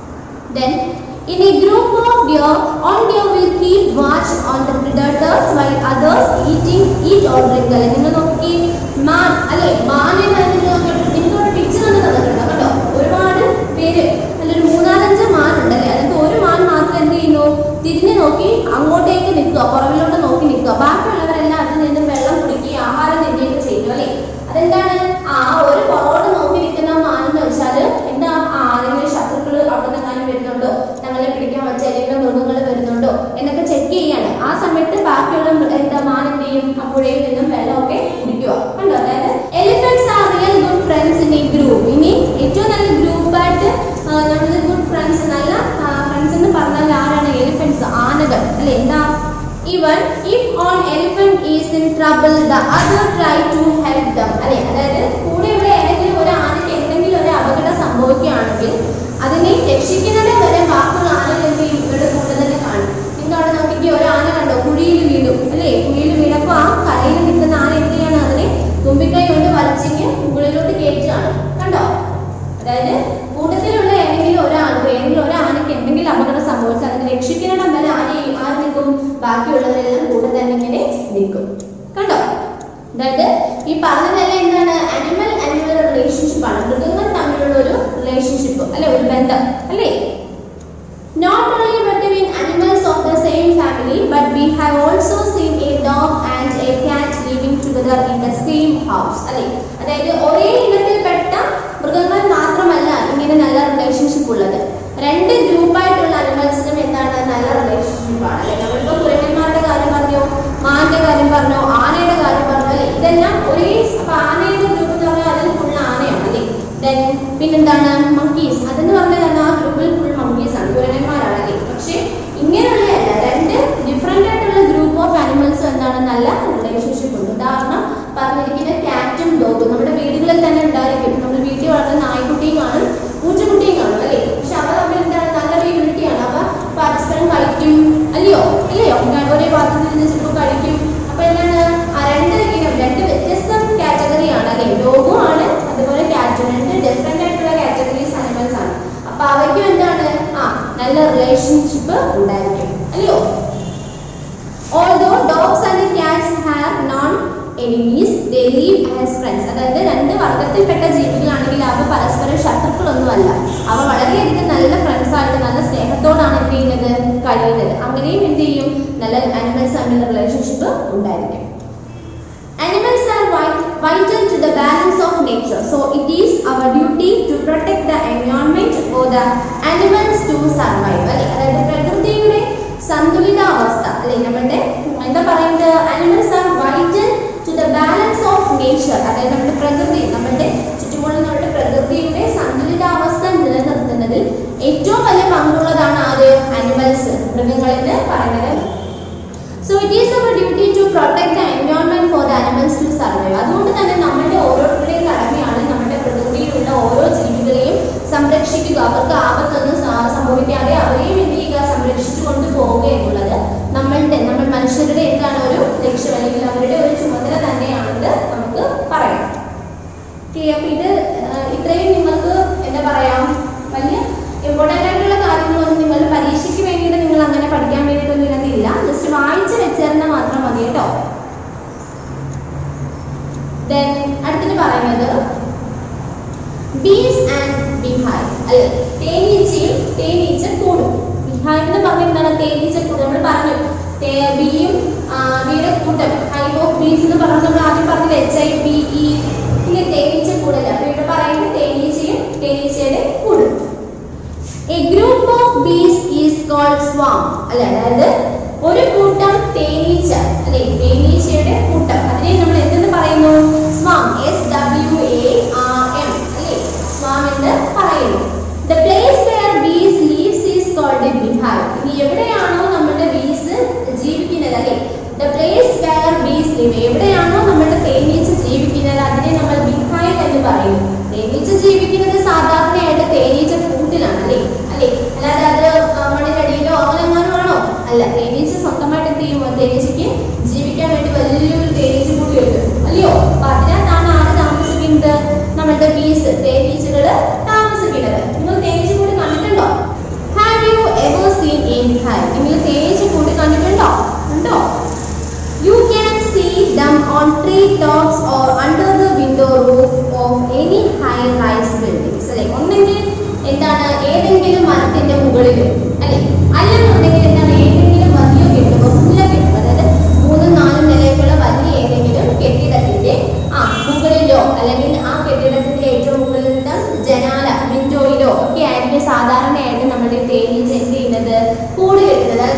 Then, in a group of deer, one deer will keep watch on the predators while others eating, eat or drink. അല്ലെ നിങ്ങൾ നോക്കി മാൻ അല്ലെ മാനെ നിങ്ങളോട് പിക്ചർ തന്നെ തന്നിട്ടുണ്ട് കേട്ടോ ഒരുപാട് പേര് നല്ലൊരു മൂന്നാലഞ്ച് മാൻ ഉണ്ട് അല്ലെ അതിനകത്ത് ഒരു മാൻ മാത്രം എന്ത് ചെയ്യുന്നു തിരിഞ്ഞു നോക്കി അങ്ങോട്ടേക്ക് നിൽക്കുക പുറകിലോട്ട് നോക്കി നിൽക്കുക ബാക്കിയുള്ളവരെല്ലാം അതിൽ നിന്നും വെള്ളം കുടിക്കുകയും ആഹാരം തിന്നുകയൊക്കെ ചെയ്യുന്നു അല്ലെ അതെന്താണ് ആ ഒരു പുറകോട്ട് നോക്കി നിൽക്കുന്ന മാനെന്ന് വെച്ചാല് എന്താ ആ ആരെങ്കിലും ശത്രുക്കൾ അവിടെ നിന്നെങ്ങാനും വരുന്നുണ്ടോ ഞങ്ങളെ പിടിക്കാൻ വെച്ച ഏതെങ്കിലും മൃഗങ്ങൾ വരുന്നുണ്ടോ എന്നൊക്കെ ചെക്ക് ചെയ്യാണ് ആ സമയത്ത് ബാക്കിയുള്ള മൃ- എന്താ മാൻ എന്ത് ചെയ്യും അപ്പോഴേക്കും നിന്നും വെള്ളമൊക്കെ കുടിക്കുക കണ്ടോ അതായത് elephants are real good friends in a group ഇനി ഏറ്റവും നല്ല ഗ്രൂപ്പായിട്ട് നമ്മൾ ഗുഡ് ഫ്രണ്ട്സ് നല്ല ഫ്രണ്ട്സ് എന്ന് പറഞ്ഞാൽ ആരാണ് എലിഫന്റ്സ് ആനകൾ അല്ലെ എന്താ Even if one elephant is in trouble, the other try to help them. അല്ലെ അതായത് കൂടെയുള്ള ഏതെങ്കിലും ഒരു ആനയ്ക്ക് എന്തെങ്കിലും ഒരു അപകടം സംഭവിക്കുകയാണെങ്കിൽ അതിനെ രക്ഷിക്കുന്നത് വരെ ബാക്കിയുള്ള ആനകൾ എന്ത് ചെയ്യും ഇവരുടെ കൂടെ തന്നെ കാണും നിങ്ങൾ അവിടെ നോക്കിക്കേ ഒരു ആന കണ്ടോ കുഴിയിൽ വീണു അല്ലേ കുഴിയിൽ വീണപ്പോൾ ആ കരയിൽ നിൽക്കുന്ന ആന എന്ത് ചെയ്യണം അതിനെ തുമ്പിക്കൈ കൊണ്ട് വലിച്ചിങ്ങ് മുകളിലോട്ട് കയറ്റുകയാണ് കണ്ടോ അതായത് കൂട്ടത്തിലുള്ള ഏതെങ്കിലും ഒരാൾക്ക് ഏതെങ്കിലും ഒരാനയ്ക്ക് എന്തെങ്കിലും അപകടം സംഭവിച്ചാൽ അതിനെ രക്ഷിക്കുന്നിടം വരെ ആര് ചെയ്യും? ആര് നിൽക്കും ബാക്കിയുള്ളവരെല്ലാം കൂടെ തന്നെ ഇങ്ങനെ നിൽക്കും കണ്ടോ അതായത് ഈ പറഞ്ഞതെല്ലാം എന്താണ് അനിമൽ അനിമൽ റിലേഷൻഷിപ്പ് ആണ് മൃഗങ്ങൾ തമ്മിലുള്ള ഒരു റിലേഷൻഷിപ്പ് അല്ലെ ഒരു ബന്ധം അല്ലേ Not only between animals of the same family, but we have also seen a dog and a cat living together in the same house. അല്ലെ അതായത് ഒരേ ഇനത്തിൽപ്പെട്ട മൃഗങ്ങൾ മാത്രമല്ല ഇങ്ങനെ നല്ല റിലേഷൻഷിപ്പ് ഉള്ളത് രണ്ട് ഗ്രൂപ്പായിട്ടുള്ള അനിമൽസിനും എന്താണ് നല്ല റിലേഷൻഷിപ്പ് ആണ് അല്ലെ നമ്മളിപ്പോ കുരങ്ങന്മാരുടെ കാര്യം പറഞ്ഞോ മാന്റെ കാര്യം പറഞ്ഞോ ആനയുടെ കാര്യം പറഞ്ഞോ അല്ലെ ഇതെല്ലാം ഒരേ അപ്പൊ ആനയുടെ ഗ്രൂപ്പ് എന്ന് പറഞ്ഞാൽ അതിൽ ഫുൾ ആനയാണ് അല്ലേ ദെൻ പിന്നെന്താണ് മങ്കീസ് അതെന്ന് പറഞ്ഞാൽ ആ ഗ്രൂപ്പിൽ ഫുൾ മങ്കീസ് ആണ് കുരങ്ങന്മാരാണ് അല്ലേ പക്ഷെ ഇങ്ങനെയുള്ളതല്ല രണ്ട് ഡിഫറെന്റ് ആയിട്ടുള്ള അല്ലയോ ഞാൻ ഒരേ പാത്രത്തിൽ നിന്ന് ചിലപ്പോൾ കഴിക്കും അപ്പൊ എന്താണ് ആ രണ്ട് ഇനം രണ്ട് വ്യത്യസ്ത കാറ്റഗറിയാണ് അല്ലെ ലോകമാണ് അതുപോലെ കാറ്റഗറി രണ്ട് ഡിഫറെന്റ് ആയിട്ടുള്ള കാറ്റഗറീസ് അനിമൽസ് ആണ് അപ്പൊ അവയ്ക്കും എന്താണ് ആ നല്ല റിലേഷൻഷിപ്പ് ഉണ്ടായിരിക്കും അല്ലയോ Although dogs and cats have non-enemies, they live as friends. അതായത് രണ്ട് വർഗത്തിൽപ്പെട്ട ജീവികളാണെങ്കിൽ അവ പരസ്പരം ശത്രുക്കളൊന്നുമല്ല അവ വളരെയധികം നല്ല ഫ്രണ്ട്സ് ആയിട്ട് നല്ല സ്നേഹത്തോടാണ് എന്ത് ചെയ്യുന്നത് കഴിയുന്നത് അങ്ങനെയും എന്ത് ചെയ്യും നല്ല അനിമൽസ് തമ്മിലുള്ള റിലേഷൻഷിപ്പ് ഉണ്ടായിരിക്കും Animals are vit- vital to the balance of nature. So it is our duty to protect the environment for the animals to survive. അല്ലെ അതായത് പ്രകൃതിയുടെ സന്തുലിതാവസ്ഥ അല്ലെ നമ്മുടെ എന്താ പറയുന്നത് animals are vital to the balance of nature അതായത് നമ്മുടെ പ്രകൃതി നമ്മുടെ ചുറ്റുമുള്ള നമ്മുടെ പ്രകൃതിയുടെ സന്തുലിതാവസ്ഥ നിലനിർത്തുന്നതിൽ ഏറ്റവും വലിയ പങ്കുള്ളതാണ് ആര് അനിമൽസ് മൃഗങ്ങളെന്ന് പറയുന്നത് so it is our duty to protect the environment for the animals to survive അതുകൊണ്ട് തന്നെ നമ്മുടെ ഓരോരുത്തരുടെയും കടമയാണ് നമ്മുടെ പ്രകൃതിയിലുള്ള ഓരോ ജീവികളെയും സംരക്ഷിക്കുക അവർക്ക് ആപത്തൊന്നും സ- സംഭവിക്കാതെ അവരെയും എന്ത് ചെയ്യുക സംരക്ഷിച്ചു കൊണ്ട് പോവുക എന്നുള്ളത് നമ്മളുടെ നമ്മൾ മനുഷ്യരുടെ എന്താണ് ഒരു ലക്ഷ്യം അല്ലെങ്കിൽ അവരുടെ ഒരു ചുമതല തന്നെയാണെന്ന് നമുക്ക് പറയാം ഓക്കേ, അപ്പൊ ഇത് ആ, ഇത്രയും നിങ്ങൾക്ക് എന്താ പറയാ വലിയ ഇമ്പോർട്ടൻ്റ് ആയിട്ടുള്ള കാര്യങ്ങളൊന്നും നിങ്ങൾ പരീക്ഷയ്ക്ക് വേണ്ടിയിട്ട് നിങ്ങൾ അങ്ങനെ പഠിക്കാൻ വേണ്ടിയിട്ടൊന്നും ഇതിനകത്തില്ല ജസ്റ്റ് വായിച്ച് വെച്ചേർന്നാൽ മാത്രം മതി കേട്ടോ ദെൻ അടുത്തിട്ട് പറയുന്നത് ബീസ് ആൻഡ് ബിഹായ് അല്ലെ തേനീച്ചയും തേനീച്ച കൂടും ബിഹായ് എന്ന് പറഞ്ഞ എന്താണ് തേനീച്ച കൂട് നമ്മൾ പറഞ്ഞു തേ- ബിയും ആ, ബിയുടെ കൂട്ടം ഹൈവ് ഓഫ് ബീസ് എന്ന് പറഞ്ഞാൽ നമ്മൾ ആദ്യം പറഞ്ഞത് എച്ച് ഐ ബി ഇ പിന്നെ തേനീച്ച കൂടല്ല അപ്പൊ ഇവിടെ പറയുന്നത് തേനീച്ചയും തേനീച്ചയുടെ കൂടും a group of bees is called swarm അല്ലെ അതായത് ഒരു കൂട്ടം തേനീച്ച അല്ലെ തേനീച്ചയുടെ കൂട്ടം അതിനെ നമ്മൾ എന്തെന്ന് പറയുന്നു swarm S W A R M അല്ലെ സ്വാം എന്ന് പറയുന്നു the place where bees lives is called beehive ഇനി എവിടെയാണോ നമ്മുടെ ബീസ് ജീവിക്കുന്നത് അല്ലെ the place where bees live എവിടെയാണോ നമ്മുടെ തേനീച്ച ജീവിക്കുന്നത് അതിനെ നമ്മൾ ബിഹായ് എന്ന് പറയുന്നു തേനീച്ച ജീവിക്കുന്നത് സാധാരണയായിട്ട് തേനീച്ച കൂട്ടിലാണ് അല്ലേ അല്ലേ അല്ലാതെ അത് ആ, മണ്ണിനടിയിലോ അങ്ങനെ എങ്ങാനും ആണോ അല്ല തേനീച്ച സ്വന്തമായിട്ട് എന്ത് ചെയ്യും തേനീച്ചയ്ക്ക് ജീവിക്കാൻ വേണ്ടി വലിയൊരു തേനീച്ച കൂട്ടി വെക്കും അല്ലയോ അപ്പൊ അതിനകത്താണ് ആര് താമസിക്കുന്നത് നമ്മുടെ ബീസ് തേനീച്ചകള് താമസിക്കുന്നത് നിങ്ങൾ തേനീച്ച കൂടി കണ്ടിട്ടുണ്ടോ have you ever seen a beehive നിങ്ങൾ തേനീച്ച കൂടി കണ്ടിട്ടുണ്ടോ ഉണ്ടോ You can see them on tree tops or under the window roof of any high-rise buildings. അല്ലെ ഒന്നെങ്കിൽ എന്താണ് ഏതെങ്കിലും മരത്തിന്റെ മുകളിൽ അല്ലെ അല്ലെന്നുണ്ടെങ്കിൽ എന്താണ് ഏതെങ്കിലും വലിയ കെട്ടിടം വലിയ കെട്ടിടം അതായത് മൂന്നും നാലും നിലയൊക്കെയുള്ള വലിയ ഏതെങ്കിലും കെട്ടിടത്തിന്റെ ആ മുകളിലോ അല്ലെങ്കിൽ ആ കെട്ടിടത്തിന്റെ ഏറ്റവും മുകളിലത്തെ ജനാല വിൻഡോയിലോ ഒക്കെ ആയിരിക്കും സാധാരണയായിട്ട് നമ്മുടെ തേനീച്ച എന്ത് ചെയ്യുന്നത് കൂട് കെട്ടുന്നത്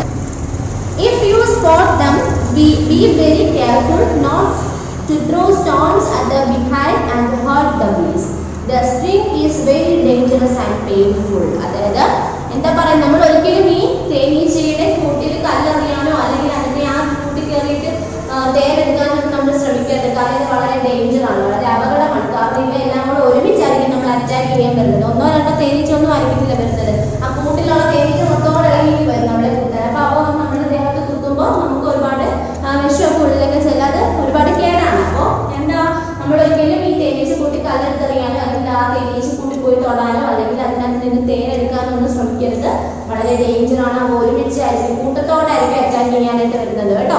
If you spot them, be, be very careful not to throw stones at the behind and hurt the bees. The sting is very dangerous and painful. അതായത് എന്താ പറയുക നമ്മൾ ഒരിക്കലും ഈ തേനീച്ചയുടെ കൂട്ടിൽ കല്ലെറിയാനോ അല്ലെങ്കിൽ അതിനെ ആ കൂട്ടിൽ കയറിയിട്ട് ആ, തേരെടുക്കാനൊന്നും നമ്മൾ ശ്രമിക്കരുത് കാരണം ഇത് വളരെ ഡേഞ്ചർ ആണ് വളരെ അപകടമാണ് കാരണം ഇവ എല്ലാം കൂടെ ഒരുമിച്ചായിരിക്കും നമ്മൾ അറ്റാക്ക് ചെയ്യാൻ വരുന്നത് ഒന്നോ രണ്ടോ തേനീച്ച ഒന്നും ആയിരിക്കത്തില്ല വരുന്നത് ആ കൂട്ടിലുള്ള തേനീച്ച മൊത്തം ഇറങ്ങി വരും നമ്മളെ കുത്താൻ അപ്പൊ അവ നമ്മുടെ ദേഹത്ത് കുത്തുമ്പോൾ നമുക്ക് ഒരുപാട് ആ, വിഷമൊക്കെ ഉള്ളിലൊക്കെ ചെല്ലാതെ ഒരുപാട് കേടാണ് അപ്പോൾ എന്താ നമ്മൾ ഒരിക്കലും ഈ തേനീച്ച കൂട്ടി കല്ലെടുത്തെറിയാനോ അല്ലെങ്കിൽ ആ തേനീച്ച കൂട്ടി പോയി തൊടാനോ അല്ലെങ്കിൽ അതിനകത്ത് നിന്ന് തേനെടുക്കാനോ ഒന്നും ശ്രമിക്കരുത് വളരെ ഡേഞ്ചർ ആണ് അവ ഒരുമിച്ചായിരിക്കും കൂട്ടത്തോടായിരിക്കും അറ്റാക്ക് ചെയ്യാനായിട്ട് വരുന്നത് കേട്ടോ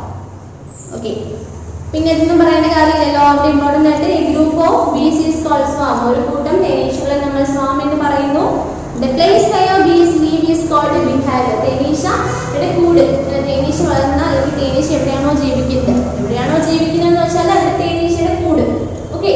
ഓക്കെ പിന്നെ ഇതൊന്നും പറയേണ്ട കാര്യമില്ലല്ലോ അവിടെ ഇമ്പോർട്ടൻ്റ് ആയിട്ട് ഈ group of bees is called swarm ഒരു കൂട്ടം തേനീച്ചകളെ നമ്മൾ സ്വാം എന്ന് പറയുന്നു the place where bees live is called beehive തേനീച്ചയുടെ കൂട് ഏർ തേനീച്ച വളർന്ന അല്ലെങ്കിൽ തേനീച്ച എവിടെയാണോ ജീവിക്കുന്നത് എവിടെയാണോ ജീവിക്കുന്നത് എന്ന് വെച്ചാൽ അത് തേനീച്ചയുടെ കൂട് okay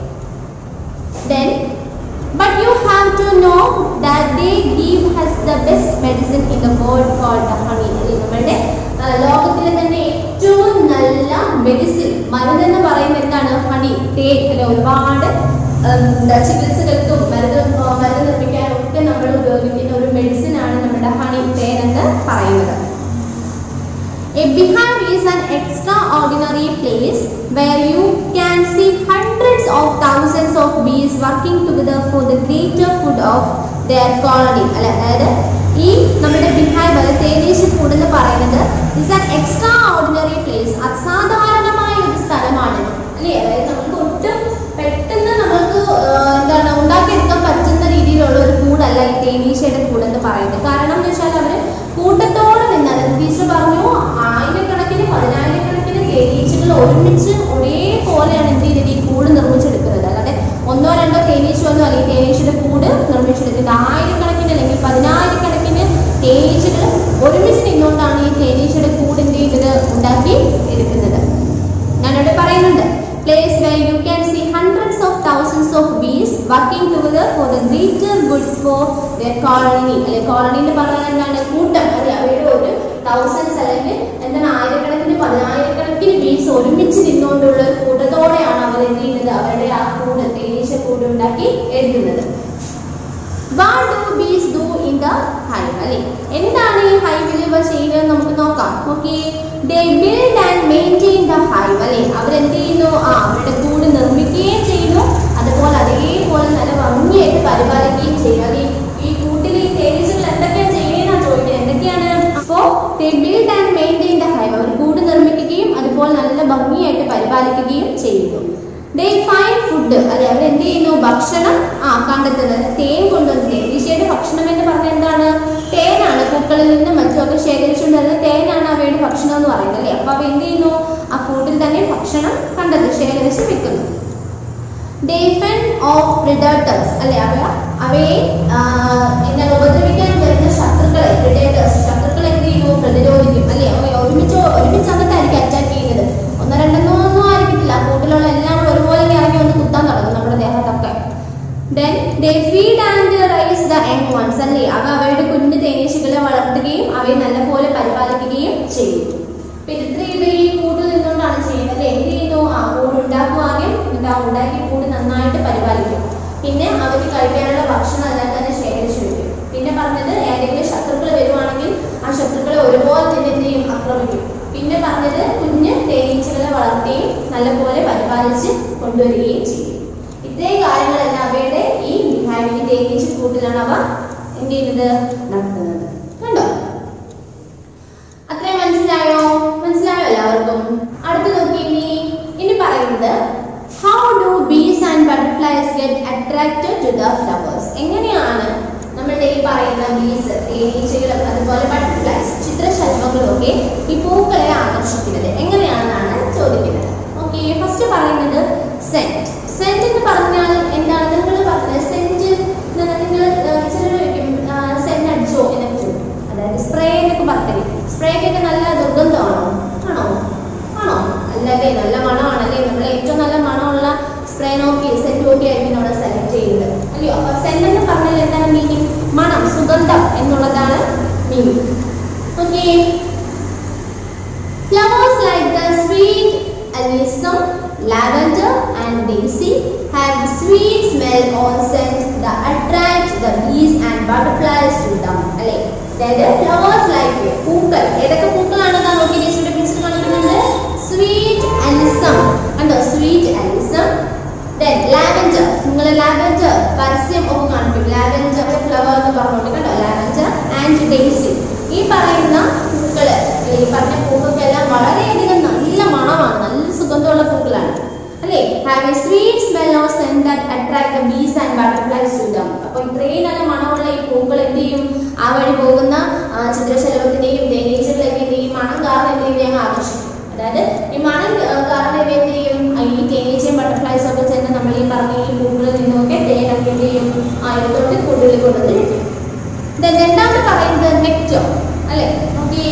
then but you have to know that they give us the best medicine in the world called the honey അല്ലേ നമ്മുടെ ആ, ലോകത്തിലെ തന്നെ ഏറ്റവും നല്ല മെഡിസിൻ മരുന്നെന്ന് പറയുന്നത് എന്താണ് ഹണി തേൻ അല്ലെ ഒരുപാട് ഉം, എന്താ ചികിത്സകൾക്കും മരുന്ന് ആ, മരുന്ന് നിർമ്മിക്കാനും ഒക്കെ നമ്മൾ ഉപയോഗിക്കുന്ന ഒരു മെഡിസിൻ ആണ് നമ്മുടെ ഹണി തേൻ എന്ന് പറയുന്നത് A beehive is an extraordinary place where you can see hundreds of thousands of bees working together for the greater good of their colony. അല്ല അതായത് ഈ നമ്മുടെ ബിഹാവ് തേനീച്ച കൂട് എന്ന് പറയുന്നത് ഒരുമിച്ച് ഒരേപോലെയാണ് എന്ത് ചെയ്യുന്നത് ഈ കൂട് നിർമ്മിച്ചെടുക്കുന്നത് അല്ലാതെ ഒന്നോ രണ്ടോ തേനീച്ചയൊന്നും അല്ലെങ്കിൽ തേനീച്ചയുടെ കൂട് നിർമ്മിച്ചെടുക്കുന്നത് ആയിരക്കണക്കിന് അല്ലെങ്കിൽ പതിനായിരക്കണക്കിന് തേനീച്ചകൾ ഒരുമിച്ച് നിന്നുകൊണ്ടാണ് ഈ തേനീച്ചയുടെ കൂട് എന്ത് ചെയ്യുന്നത് ഉണ്ടാക്കി എടുക്കുന്നത് ഞാനിവിടെ പറയുന്നുണ്ട് place where you can see hundreds of thousands of bees working together for the greater good for their colony അല്ലെ കോളനി എന്ന് പറഞ്ഞാൽ എന്താണ് കൂട്ടം അല്ലെ അവയുടെ ഒരു തൗസൻഡ്സ് അല്ലെങ്കിൽ എന്താണ് ആയിരക്കണക്കിന് പതിനായിരക്കണക്കിന് ബീസ് ഒരുമിച്ച് നിന്നുകൊണ്ടുള്ള ഒരു കൂട്ടത്തോടെയാണ് അവർ എന്ത് ചെയ്യുന്നത് അവരുടെ ആ കൂട് തേനീച്ച കൂട് ഉണ്ടാക്കി എഴുതുന്നത് what do bees do in the hive അല്ലെ എന്താണ് ഈ ഹൈവിൽ ഇവ ചെയ്യുന്നത് നമുക്ക് നോക്കാം okay they build and maintain the hive അല്ലെ അവരെന്ത് ചെയ്യുന്നു ആ അവരുടെ കൂട് നിർമ്മിക്കുകയും ചെയ്യുന്നു അതുപോലെ അതേപോലെ നല്ല ഭംഗിയായിട്ട് പരിപാലിക്കുകയും ചെയ്യും അല്ലെ ഈ കൂട്ടിൽ ഈ തേനീച്ചകൾ എന്തൊക്കെയാണ് ചെയ്യുന്നതെന്നാണ് ചോദിക്കുന്നത് എന്തൊക്കെയാണ് അപ്പോ they build and maintain the hive അവർ കൂട് നിർമ്മിക്കുകയും അതുപോലെ നല്ല ഭംഗിയായിട്ട് പരിപാലിക്കുകയും ചെയ്യുന്നു ദേ ഫൈൻഡ് ഫുഡ് അല്ലെ അവർ എന്ത് ചെയ്യുന്നു ഭക്ഷണം ആ കണ്ടെത്തുന്നത് തേൻ കൊണ്ടുവന്ന് തേനീച്ചയുടെ ഭക്ഷണം എന്ന് പറഞ്ഞാൽ എന്താണ് തേനാണ് പൂക്കളിൽ നിന്നും മറ്റുമൊക്കെ ശേഖരിച്ചുകൊണ്ട് വരുന്ന തേനാണ് അവയുടെ ഭക്ഷണം എന്ന് പറയുന്നത് അല്ലേ അപ്പൊ അവ എന്ത് ചെയ്യുന്നു ആ കൂട്ടിൽ തന്നെ ഭക്ഷണം കണ്ടെത്തി ശേഖരിച്ച് വെക്കുന്നു ഡിഫൻ ഓഫ് പ്രിഡേറ്റേഴ്സ് അല്ലെ അവ അവയെ ആ, എന്താണ് ഉപദ്രവിക്കാൻ വരുന്ന ശത്രുക്കളെ പ്രിഡേറ്റേഴ്സ് ശത്രുക്കളെ എന്ത് ചെയ്യുന്നു പ്രതിരോധിക്കും അല്ലെ അവ ഒരുമിച്ച് ഒരുമിച്ച് അങ്ങോട്ടായിരിക്കും അറ്റാക്ക് ചെയ്യുന്നത് ഒന്നോ രണ്ടെന്നോ ഒന്നും ആയിരിക്കത്തില്ല ആ കൂട്ടിലുള്ള എല്ലാം കൂടെ ഒരുപോലെ ഇറങ്ങി വന്ന് കുത്താൻ തുടങ്ങും നമ്മുടെ ദേഹത്തൊക്കെ then they feed and raise the young ones അല്ലേ അവ അവയുടെ കുഞ്ഞു തേനീച്ചകളെ വളർത്തുകയും അവയെ നല്ലപോലെ പരിപാലിക്കുകയും ചെയ്യും അപ്പൊ ഇത് ഇത്രയും ഈ കൂട് നിന്നുകൊണ്ടാണ് ചെയ്യുന്നത് അല്ലേ എന്ത് ചെയ്യുന്നു ആ കൂട് ഉണ്ടാക്കും ആദ്യം എന്നിട്ട് ആ ഉണ്ടാക്കിയ കൂട് നന്നായിട്ട് പരിപാലിക്കും പിന്നെ അവർക്ക് കഴിക്കാനുള്ള ഭക്ഷണം എല്ലാം തന്നെ ശേഖരിച്ചു വെക്കും പിന്നെ പറഞ്ഞത് ഏതെങ്കിലും ശത്രുക്കൾ വരുവാണെങ്കിൽ ആ ശത്രുക്കളെ ഒരുപോലെ തന്നെ എന്ത് ചെയ്യും ആക്രമിക്കും പിന്നെ പറഞ്ഞത് കുഞ്ഞ് തേനീച്ചകളെ വളർത്തുകയും നല്ലപോലെ പരിപാലിച്ച് കൊണ്ടുവരികയും ചെയ്യും ഇത്രയും കാര്യങ്ങളെല്ലാം അവയുടെ ഈ ബിഹാവിന്റെ തേനീച്ച കൂട്ടിലാണ് അവ എന്ത് ചെയ്യുന്നത് നടത്തുന്നത് കണ്ടോ അത്രയും മനസ്സിലായോ മനസ്സിലായോ എല്ലാവർക്കും അടുത്ത് നോക്കി ഇനി ഇനി പറയുന്നത് how do bees and butterflies get attracted to the flowers എങ്ങനെയാണ് നമ്മളുടെ ഈ പറയുന്ന ബീസ് തേനീച്ചകളും അതുപോലെ ബട്ടർഫ്ലൈസ് ചിത്രശലഭങ്ങളും ഒക്കെ ഈ പൂക്കളെ ആകർഷിക്കുന്നത് എങ്ങനെയാണെന്നാണ് ചോദിക്കുന്നത് ഓക്കെ ഫസ്റ്റ് പറയുന്നത് സെന്റ് സെന്റ് എന്ന് പറഞ്ഞാൽ എന്താണ് നിങ്ങൾ പറഞ്ഞത് സെന്റ് നിങ്ങൾ ചിലർ വയ്ക്കും സെന്റ് അടിച്ചോ എന്നൊക്കെ ചോദിക്കും അതായത് സ്പ്രേ എന്നൊക്കെ പറഞ്ഞത് സ്പ്രേക്കൊക്കെ നല്ല ദുർഗന്ധമാണോ ആണോ ആണോ അല്ലല്ലേ നല്ല മണമാണല്ലേ നമ്മൾ ഏറ്റവും നല്ല മണമുള്ള സ്പ്രേ നോക്കി സെന്റ് നോക്കി ആയിരിക്കും നമ്മൾ സെലക്ട് ചെയ്യുന്നത് അല്ലയോ അപ്പൊ സെന്റ് എന്ന് പറഞ്ഞാൽ എന്താണ് മീനിങ് മണം സുഗന്ധം എന്നുള്ളതാണ് meaning okay Flowers like the sweet alyssum, lavender and daisy have sweet smell or scent that attract the bees and butterflies to them. അല്ലേ അതായത് flowers like പൂക്കൾ ഏതൊക്കെ പൂക്കളാണെന്നാ നോക്കി ടീച്ചറുടെ പിക്ചർ കാണിക്കുന്നുണ്ട് സ്വീറ്റ് അലിസം കണ്ടോ സ്വീറ്റ് അലിസം ദെൻ ലാവൻഡർ നിങ്ങൾ lavender പരസ്യം ഒക്കെ കാണിക്കും ലാവൻഡർ ഫ്ലവർ എന്ന് പറഞ്ഞുകൊണ്ട് കണ്ടോ ലാവൻഡർ ആൻഡ് ഡേസി ഈ പറയുന്ന പൂക്കള് ഈ പറഞ്ഞ പൂക്കൾക്കെല്ലാം വളരെയധികം നല്ല മണമാണ് നല്ല സുഗന്ധമുള്ള പൂക്കളാണ് അല്ലേ have a sweet smell of scent that attract the bees and butterflies to them അപ്പോൾ ഇത്രയും നല്ല മണമുള്ള ഈ പൂക്കൾ എന്ത് ചെയ്യും ആ വഴി പോകുന്ന ആ, ചിത്രശലഭത്തിനെയും തേനീച്ചകളെയൊക്കെ എന്ത് ചെയ്യും മണം കാരണം എന്ത് ചെയ്യും ഞങ്ങൾ ആകർഷിക്കും അതായത് ഈ മണം ആ, കാരണം ഇവ എന്ത് ചെയ്യും ആ, ഈ തേനീച്ചയും ബട്ടർഫ്ലൈസും ഒക്കെ ചെന്ന് നമ്മൾ ഈ പറഞ്ഞ ഈ പൂക്കളിൽ നിന്നൊക്കെ തേനൊക്കെ എന്ത് ചെയ്യും ആ എടുത്തോണ്ട് കൂടുതൽ കൊണ്ടുവന്ന് വെക്കും Then രണ്ടാമത് പറയുന്നത് നെക്ടർ അല്ലെ okay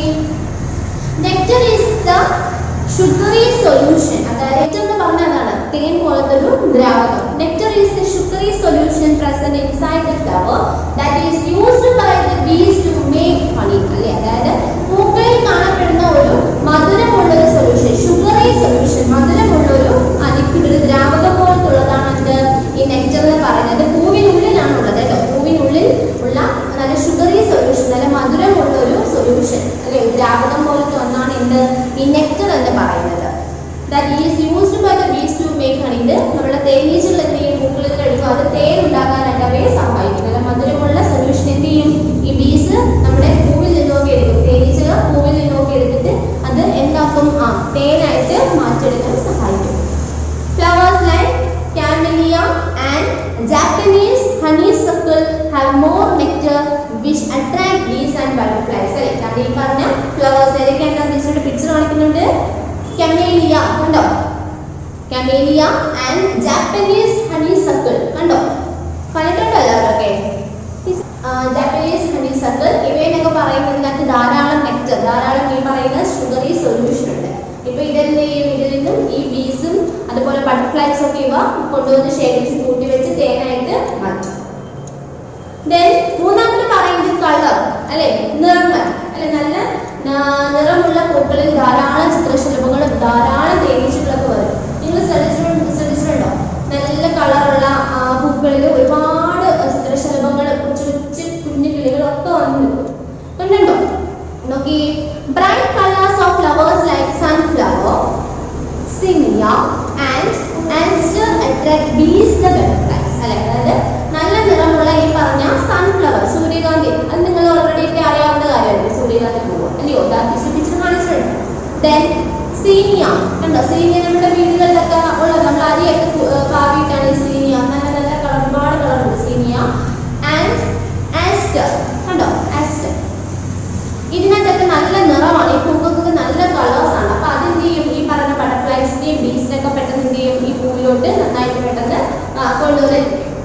nectar is the sugary solution അതായത് നെക്ടർ എന്ന് പറഞ്ഞാൽ എന്താണ് തേൻ പോലത്തെ ഒരു ദ്രാവകം nectar is the sugary solution present inside the flower that is used by the bees to make honey അല്ലെ അതായത് പൂക്കളിൽ കാണപ്പെടുന്ന ഒരു മധുരമുള്ള ഒരു സൊല്യൂഷൻ ഷുഗറി സൊല്യൂഷൻ മധുരമുള്ള ഒരു ലിക്വിഡ് ഒരു ദ്രാവകം പോലത്തുള്ളതാണ് എന്ത് ഈ നെക്ടർ എന്ന് പറയുന്നത് പൂവിനുള്ളിലാണ് ഉള്ളത് കേട്ടോ പൂവിനുള്ളിൽ ഉള്ള നല്ല ഷുഗറി സൊല്യൂഷൻ നല്ല മധുരമുള്ള ഒരു സൊല്യൂഷൻ അല്ലെ ദ്രാവകം പോലത്തെ ഒന്നാണ് എന്ത് ഈ നെക്ടർ എന്ന് പറയുന്നത് that is used by the bees to make honey ഇത് നമ്മുടെ തേനീച്ചകൾ എന്ത് ചെയ്യും പൂക്കളിൽ കഴിക്കും അത് തേൻ ഉണ്ടാക്കാനായിട്ട് അവയെ സഹായിക്കും നല്ല മധുരമുള്ള സൊല്യൂഷൻ എന്ത് ചെയ്യും ഈ ബീസ് നമ്മുടെ പൂവിൽ നിന്നൊക്കെ എടുക്കും തേനീച്ചകൾ പൂവിൽ നിന്നൊക്കെ എടുത്തിട്ട് അത് എന്താക്കും ആ തേനായിട്ട് മാറ്റിയെടുക്കാൻ സഹായിക്കും Flowers like camellia and Japanese honeysuckle have more nectar which attract bees and butterflies. അല്ലേ കാരണം ഈ പറഞ്ഞ ഫ്ലവേഴ്സ് ഏതൊക്കെയാണ് ടീച്ചറുടെ പിക്ചർ കാണിക്കുന്നുണ്ട് കമേലിയ കണ്ടോ camellia and Japanese honeysuckle കണ്ടോ കണ്ടിട്ടുണ്ടോ എല്ലാവരൊക്കെ ജാപ്പനീസ് ഹണി സർക്കിൾ ഇവയെന്നൊക്കെ പറയുന്നതിനകത്ത് ധാരാളം നെക്ടർ ധാരാളം ഈ പറയുന്ന ഷുഗറി സൊല്യൂഷൻ ഉണ്ട് ഇപ്പൊ ഇതെന്ത് ചെയ്യും ഇതിൽ നിന്നും ഈ ബീസും അതുപോലെ ബട്ടർഫ്ലൈസ് ഒക്കെ ഇവ കൊണ്ടുവന്ന് ശേഖരിച്ച് കൂട്ടി വെച്ച് തേനായിട്ട് മാറ്റും ദെൻ മൂന്നാമത് പറയുന്നത് കളർ അല്ലെ നിറങ്ങൾ അല്ലെ നല്ല ന- നിറമുള്ള പൂക്കളിൽ ധാരാളം ചിത്രശലഭങ്ങളും ധാരാളം തേനീച്ചകളൊക്കെ വരും നിങ്ങൾ ശ്രദ്ധിച്ചിട്ടുണ്ടോ ശ്രദ്ധിച്ചിട്ടുണ്ടോ നല്ല കളറുള്ള പൂക്കളിൽ ഒരുപാട് ചിത്രശലഭങ്ങൾ കൊച്ചു കൊച്ചു കുഞ്ഞു കിളികളൊക്കെ വന്ന് നിൽക്കും കണ്ടുണ്ടോ നോക്കി bright colours of flowers like sunflower zinnia and aster attract bees the butterflies അല്ലെ അതായത് നല്ല നിറമുള്ള ഈ പറഞ്ഞ സൺഫ്ലവർ സൂര്യകാന്തി അത് നിങ്ങൾ ഓൾറെഡി ഒക്കെ അറിയാവുന്ന കാര്യമല്ലേ സൂര്യകാന്തി പൂവ് അല്ലയോ ദാർട്ടിസ്റ്റ് ടീച്ചർ കാണിച്ചിട്ടുണ്ട് ദെൻ സീനിയ കണ്ടോ സീനിയ നമ്മുടെ വീടുകളിലൊക്കെ ഉള്ളത് നമ്മൾ അരിയൊക്കെ കു- ഏർ പാവിയിട്ടാണ് ഈ സീനിയ നല്ല നല്ല കളർ ഒരുപാട് കളറുണ്ട് സീനിയ ആൻഡ് ആസ്റ്റർ കണ്ടോ ആസ്റ്റർ ഇതിനകത്തൊക്കെ നല്ല നിറമാണ് ഈ പൂക്കൾക്ക് നല്ല കളേഴ്സ് ആണ് അപ്പൊ അതെന്ത് ചെയ്യും ഈ പറഞ്ഞ ബട്ടർഫ്ലൈസിന്റെയും ബീസിനൊക്കെ പെട്ടെന്ന് എന്ത് ചെയ്യും ഈ പൂവിലോട്ട് നന്നായിട്ട് പെട്ടെന്ന് ആ, കൊണ്ടുവന്ന്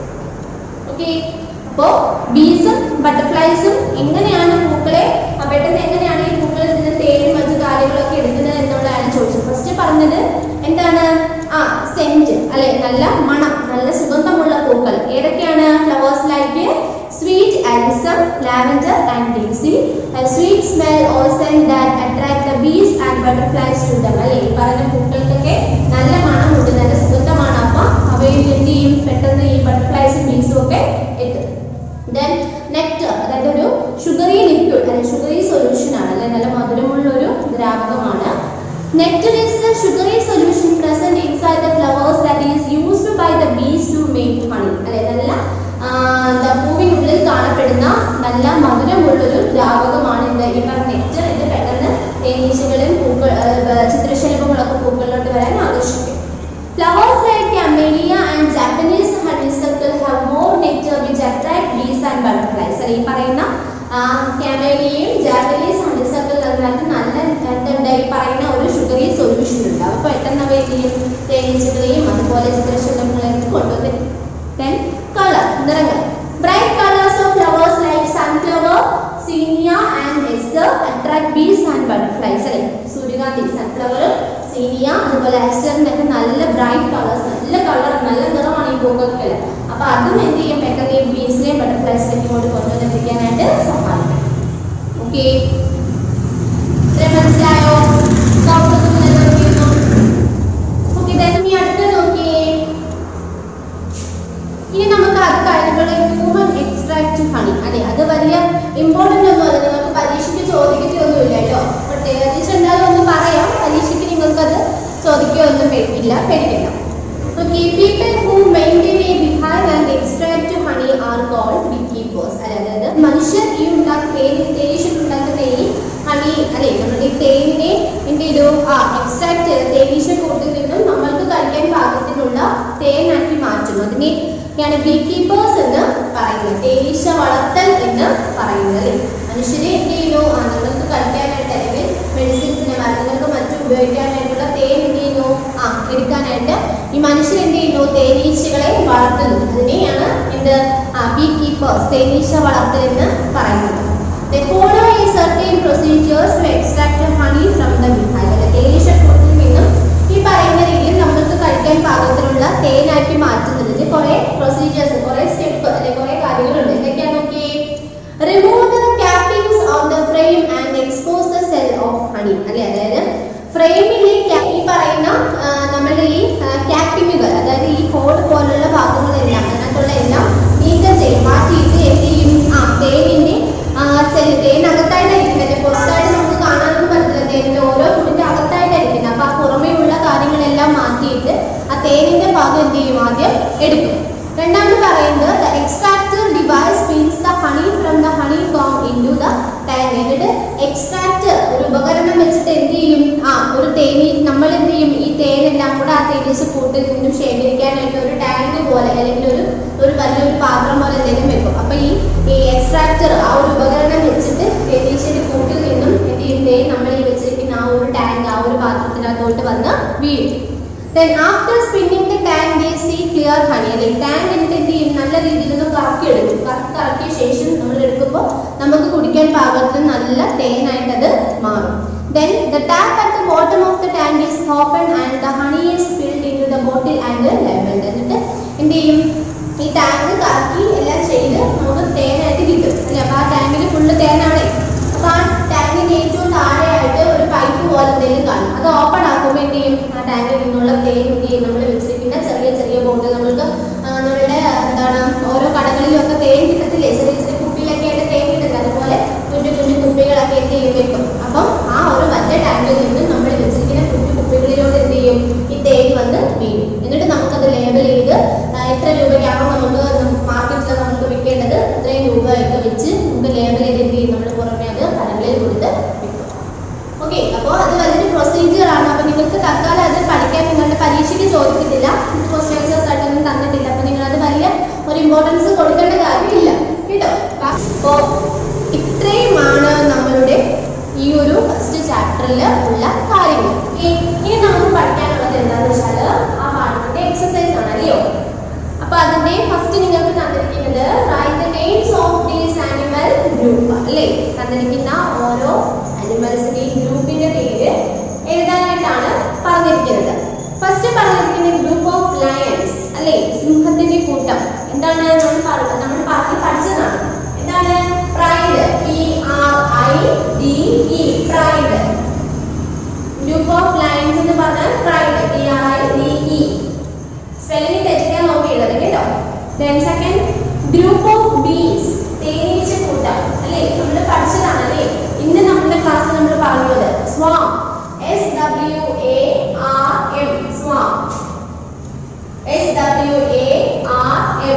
ഓക്കെ അപ്പോ ബീസും ബട്ടർഫ്ലൈസും എങ്ങനെയാണ് പൂക്കളെ ആ, പെട്ടെന്ന് എങ്ങനെയാണ് ഈ പൂക്കളിൽ നിന്ന് തേനും മറ്റു കാര്യങ്ങളൊക്കെ എടുക്കുന്നത് എന്നുള്ളതാണ് ചോദിച്ചത് ഫസ്റ്റ് പറഞ്ഞത് എന്താണ് ആ സെന്റ് അല്ലെ നല്ല മണം നല്ല സുഗന്ധമുള്ള പൂക്കൾ ഏതൊക്കെയാണ് flowers like sweet alyssum lavender and daisy sweet smell or scent that attract the bees and butterflies to them അല്ലെ ഈ പറഞ്ഞ പൂക്കൾക്കൊക്കെ നല്ല മണമുണ്ട് നല്ല സുഗന്ധമാണ് അപ്പൊ അവയിൽ എന്ത് ചെയ്യും പെട്ടെന്ന് ഈ ബട്ടർഫ്ലൈസും ബീസും ഒക്കെ എത്തും ദെൻ നെക്ടർ അതായത് ഒരു ഷുഗറി ലിക്വിഡ് അല്ലെങ്കിൽ ഷുഗറി സൊല്യൂഷൻ ആണ് അല്ലെ നല്ല മധുരമുള്ള ഒരു ദ്രാവകമാണ് nectar is the sugary solution present inside the flowers that is used by the bees to make honey അല്ലെ നല്ല ആ, എന്താ പൂവിനുള്ളിൽ കാണപ്പെടുന്ന നല്ല മധുരമുള്ളൊരു ദ്രാവകമാണ് ഇത് ഈ പറഞ്ഞ നെക്ടർ ഇത് പെട്ടെന്ന് തേനീച്ചകളും പൂക്കൾ ആ, ചിത്രശലഭങ്ങളൊക്കെ പൂക്കളിലോട്ട് വരാൻ ആകർഷിക്കും Flowers like camellia and Japanese honeysuckle have more nectar which attract bees and butterflies. അല്ലെ ഈ പറയുന്ന ക്യാമേലിയയും ജാപ്പനീസ് ഹണിസക്കിൾ അതിനകത്ത് നല്ല എന്തുണ്ട് ഈ പറയുന്ന ഒരു ഷുഗറി സൊല്യൂഷൻ ഉണ്ട് അപ്പോൾ പെട്ടെന്ന് അവ എന്ത് ചെയ്യും തേനീച്ചകളെയും അതുപോലെ ചിത്രശലഭങ്ങളെയും കൊണ്ടുവന്ന് ദെൻ കളർ നിറങ്ങൾ bright colours of flowers like sunflower zinnia and aster attract bees and butterflies അല്ലെ സൂര്യകാന്തി സൺഫ്ലവറും സീനിയ അതുപോലെ എസ്റ്ററിനൊക്കെ നല്ല ബ്രൈറ്റ് കളേഴ്സ് നല്ല കളർ നല്ല നിറമാണ് ഈ പൂക്കൾക്ക് അപ്പൊ അതും എന്ത് ചെയ്യും പെട്ടെന്ന് ഈ ബീസിനെയും ബട്ടർഫ്ലൈസിനെയും ഇങ്ങോട്ട് കൊണ്ടുവന്നെത്തിക്കാനായിട്ട് സഹായിക്കും ഓക്കെ ഇത്രയും മനസ്സിലായോ ഡൗട്ട് ഓക്കെ ഇനി അടുത്ത നോക്കിയേ ഇനി നമുക്ക് അത് കഴിഞ്ഞിട്ടുള്ള ഹ്യൂമൻ എക്സ്ട്രാക്ട് ഹണി അല്ലെ അത് വലിയ ഇമ്പോർട്ടന്റ് ഒന്നും അല്ല നിങ്ങൾക്ക് പരീക്ഷയ്ക്ക് ചോദിക്കുകയൊന്നുമില്ല കേട്ടോ പ്രത്യേകിച്ച് എന്തായാലും ഒന്ന് പറയാം പരീക്ഷയ്ക്ക് നിങ്ങൾക്കത് ചോദിക്കുകയൊന്നും ഇല്ല പേടിക്കണ്ട okay people who maintain a beehive and extract honey are called beekeepers അല്ലെ അതായത് മനുഷ്യർ ഈ ഉണ്ടാക്കുന്ന തേൻ തേനീച്ചകൾ ഉണ്ടാക്കുന്ന ഈ ഹണി അല്ലെ നമ്മുടെ ഈ തേനിനെ എന്ത് ചെയ്തു ആ എക്സ്ട്രാക്ട് ചെയ്ത് തേനീച്ച കൂട്ടിൽ നിന്നും നമ്മൾക്ക് കഴിക്കാൻ പാകത്തിനുള്ള തേനാക്കി മാറ്റും അതിനെ ാണ് ബീ കീപ്പേഴ്സ് എന്ന് പറയുന്നത് തേനീച്ച വളർത്തൽ എന്ന് പറയുന്നത് അല്ലേ മനുഷ്യരെ എന്ത് ചെയ്യുന്നു ആ, നിങ്ങൾക്ക് കഴിക്കാനായിട്ട് അല്ലെങ്കിൽ മെഡിസിൻസിന് മരുന്നുകൾക്ക് മറ്റും ഉപയോഗിക്കാനായിട്ടുള്ള തേൻ എന്ത് ചെയ്യുന്നു ആ എടുക്കാനായിട്ട് ഈ മനുഷ്യർ എന്ത് ചെയ്യുന്നു തേനീച്ചകളെ വളർത്തുന്നു അതിനെയാണ് എന്ത് ബീ കീപ്പേഴ്സ് തേനീച്ച വളർത്തൽ എന്ന് പറയുന്നത് They follow a certain procedures to extract the honey from the beehive. അല്ലെ തേനീച്ചക്കൂട്ടിൽ നിന്നും ഈ പറയുന്ന രീതിയിൽ നമ്മൾക്ക് കഴിക്കാൻ പാകത്തിലുള്ള തേനാക്കി മാറ്റുന്നതിന് കുറെ പ്രൊസീജിയേഴ്സ് കുറെ സ്റ്റെപ്പ് അല്ലെ കുറെ കാര്യങ്ങളുണ്ട് എന്തൊക്കെയാ നോക്കിയേ remove the cappings on the frame and expose the cell of honey അല്ലെ അതായത് ഫ്രെയിമിലെ ഈ പറയുന്ന ആ, നമ്മളുടെ ഈ ക്യാപ്പിങ്ങുകൾ അതായത് ഈ ഹോൾ പോലുള്ള ഭാഗങ്ങളെല്ലാം അതിനകത്തുള്ള എല്ലാം നീക്കം ചെയ്യും മാറ്റിയിട്ട് എന്ത് ചെയ്യും ആ തേനിന്റെ സെൽ തേനകത്തായിട്ടായിരിക്കും അല്ലെ പുറത്തായിട്ട് നമുക്ക് കാണാനൊന്നും പറ്റില്ല തേനിന്റെ ഓരോ കുടിന്റെ അകത്തായിട്ടായിരിക്കുന്നത് അപ്പൊ ആ പുറമേ ഉള്ള കാര്യങ്ങളെല്ലാം മാറ്റിയിട്ട് ആ തേനിന്റെ ഭാഗം എന്ത് ചെയ്യും ആദ്യം എടുക്കും രണ്ടാമത് പറയുന്നത് the extractor device fills the honey from the honeycomb into the tank എന്നിട്ട് എക്സ്ട്രാക്ടർ ഒരു ഉപകരണം വെച്ചിട്ട് എന്ത് ചെയ്യും ആ ഒരു തേനി നമ്മൾ എന്ത് ചെയ്യും ഈ തേനെല്ലാം കൂടെ ആ തേനീച്ച കൂട്ടിൽ നിന്നും ശേഖരിക്കാനായിട്ട് ഒരു ടാങ്ക് പോലെ അല്ലെങ്കിൽ ഒരു ഒരു വലിയൊരു പാത്രം പോലെ എന്തെങ്കിലും വെക്കും അപ്പൊ ഈ ഈ എക്സ്ട്രാക്ടർ ആ ഒരു ഉപകരണം വെച്ചിട്ട് തേനീച്ചയുടെ കൂട്ടിൽ നിന്നും എന്ത് ചെയ്യും തേൻ നമ്മൾ ഈ വെച്ചിരിക്കുന്ന ആ ഒരു ടാങ്ക് ആ ഒരു പാത്രത്തിനകത്തോട്ട് വന്ന് വീഴും then after spinning the tank they see clear honey അല്ലെ ടാങ്ക് എന്നിട്ട് എന്ത് ചെയ്യും നല്ല രീതിയിൽ ഒന്ന് കറക്കി എടുക്കും കറക്കി കറക്കിയ ശേഷം നമ്മൾ എടുക്കുമ്പോൾ നമുക്ക് കുടിക്കാൻ പാകത്തിന് നല്ല തേനായിട്ട് അത് മാറും then the tap at the bottom of the tank is open and the honey is filled in the bottle and levelled എന്നിട്ട് എന്ത് ചെയ്യും ഈ ടാങ്ക് കറക്കി എല്ലാം ചെയ്ത് നമുക്ക് തേനായിട്ട് കിട്ടും അല്ലെ അപ്പൊ ആ ടാങ്കിൽ ഫുള്ള് തേനാണേ അപ്പൊ ആ ടാങ്കിന്റെ ഏറ്റവും താഴെയായിട്ട് ഒരു പൈപ്പ് പോലെ എന്തെങ്കിലും കാണും അത് ഓപ്പൺ ആക്കുമ്പോൾ എന്ത് ചെയ്യും ആ ടാങ്കിൽ നിന്നുള്ള തേൻ എന്ത് ചെയ്യും നമ്മൾ വെച്ചിരിക്കുന്ന ചെറിയ ചെറിയ ബോട്ടിൽ നമ്മൾക്ക് ആ, നമ്മളുടെ എന്താണ് ഓരോ കടകളിലും ഒക്കെ തേൻ കിട്ടത്തില്ലേ ചെറിയ ചെറിയ കുപ്പിയിലൊക്കെ ആയിട്ട് തേൻ കിട്ടില്ല അതുപോലെ കുഞ്ഞു കുഞ്ഞു കുപ്പികളൊക്കെ എന്ത് ചെയ്യും വെക്കും അപ്പം ആ ഒരു വലിയ ടാങ്കിൽ നിന്ന് നമ്മൾ വെച്ചിരിക്കുന്ന കുഞ്ഞു കുപ്പികളിലോട്ട് എന്ത് ചെയ്യും ഈ തേൻ വന്ന് വീഴും എന്നിട്ട് നമുക്കത് ലേബൽ ചെയ്ത് ആ, എത്ര രൂപയ്ക്കാണോ നമുക്ക് മാർക്കറ്റിൽ നമുക്ക് വിൽക്കേണ്ടത് അത്രയും രൂപയൊക്കെ വെച്ച് നമുക്ക് ലേബൽ ചെയ്ത് എന്ത് ചെയ്യും നമ്മൾ പുറമെ അത് കടകളിൽ കൊടുത്ത് വിൽക്കും ഓക്കെ അപ്പോൾ അത് വലിയൊരു പ്രൊസീജിയർ ആണ് അപ്പോൾ നിങ്ങൾക്ക് തൽക്കാലം അത് പഠിക്കാൻ നിങ്ങളുടെ പരീക്ഷയ്ക്ക് ചോദിക്കത്തില്ല ക്വസ്റ്റ്യൻ ആൻസേഴ്സ് ആയിട്ടൊന്നും തന്നിട്ടില്ല അപ്പോൾ നിങ്ങൾ അത് വലിയ ഒരു ഇമ്പോർട്ടൻസ് കൊടുക്കേണ്ട കാര്യമില്ല കേട്ടോ അപ്പോൾ ഇത്രയുമാണ് നമ്മളുടെ ഈ ഒരു ഫസ്റ്റ് ചാപ്റ്ററിൽ ഉള്ള കാര്യങ്ങൾ ഇനി ഇനി നമുക്ക് പഠിക്കാനുള്ളത് എന്താണെന്ന് വെച്ചാൽ ആ പാഠത്തിന്റെ എക്സസൈസ് ആണ് അല്ലയോ അപ്പൊ അതിന്റെ ഫസ്റ്റ് നിങ്ങൾക്ക് തന്നിരിക്കുന്നത് write the names of these animal group അല്ലേ തന്നിരിക്കുന്ന ഓരോ ആനിമൽസിന്റെയും ഗ്രൂപ്പിന്റെ പേര് എഴുതാനായിട്ടാണ് പറഞ്ഞിരിക്കുന്നത് ഫസ്റ്റ് പറഞ്ഞിരിക്കുന്ന ഗ്രൂപ്പ് ഓഫ് ലയൺസ് അല്ലേ സിംഹത്തിന്റെ കൂട്ടം എന്താണ് നമ്മൾ പറഞ്ഞത് നമ്മൾ പറഞ്ഞ് പഠിച്ചതാണ് എന്താണ് pride P R I D E pride group of lions എന്ന് പറഞ്ഞാൽ pride P R I D E spelling തെറ്റിക്കാൻ നോക്കിയുള്ളത് കേട്ടോ then second group of bees തേനീച്ച കൂട്ടം അല്ലേ നമ്മൾ പഠിച്ചതാണ് അല്ലേ ഇന്ന് നമ്മുടെ ക്ലാസ്സിൽ നമ്മൾ പറഞ്ഞത് swarm S W A R M swarm S W A R M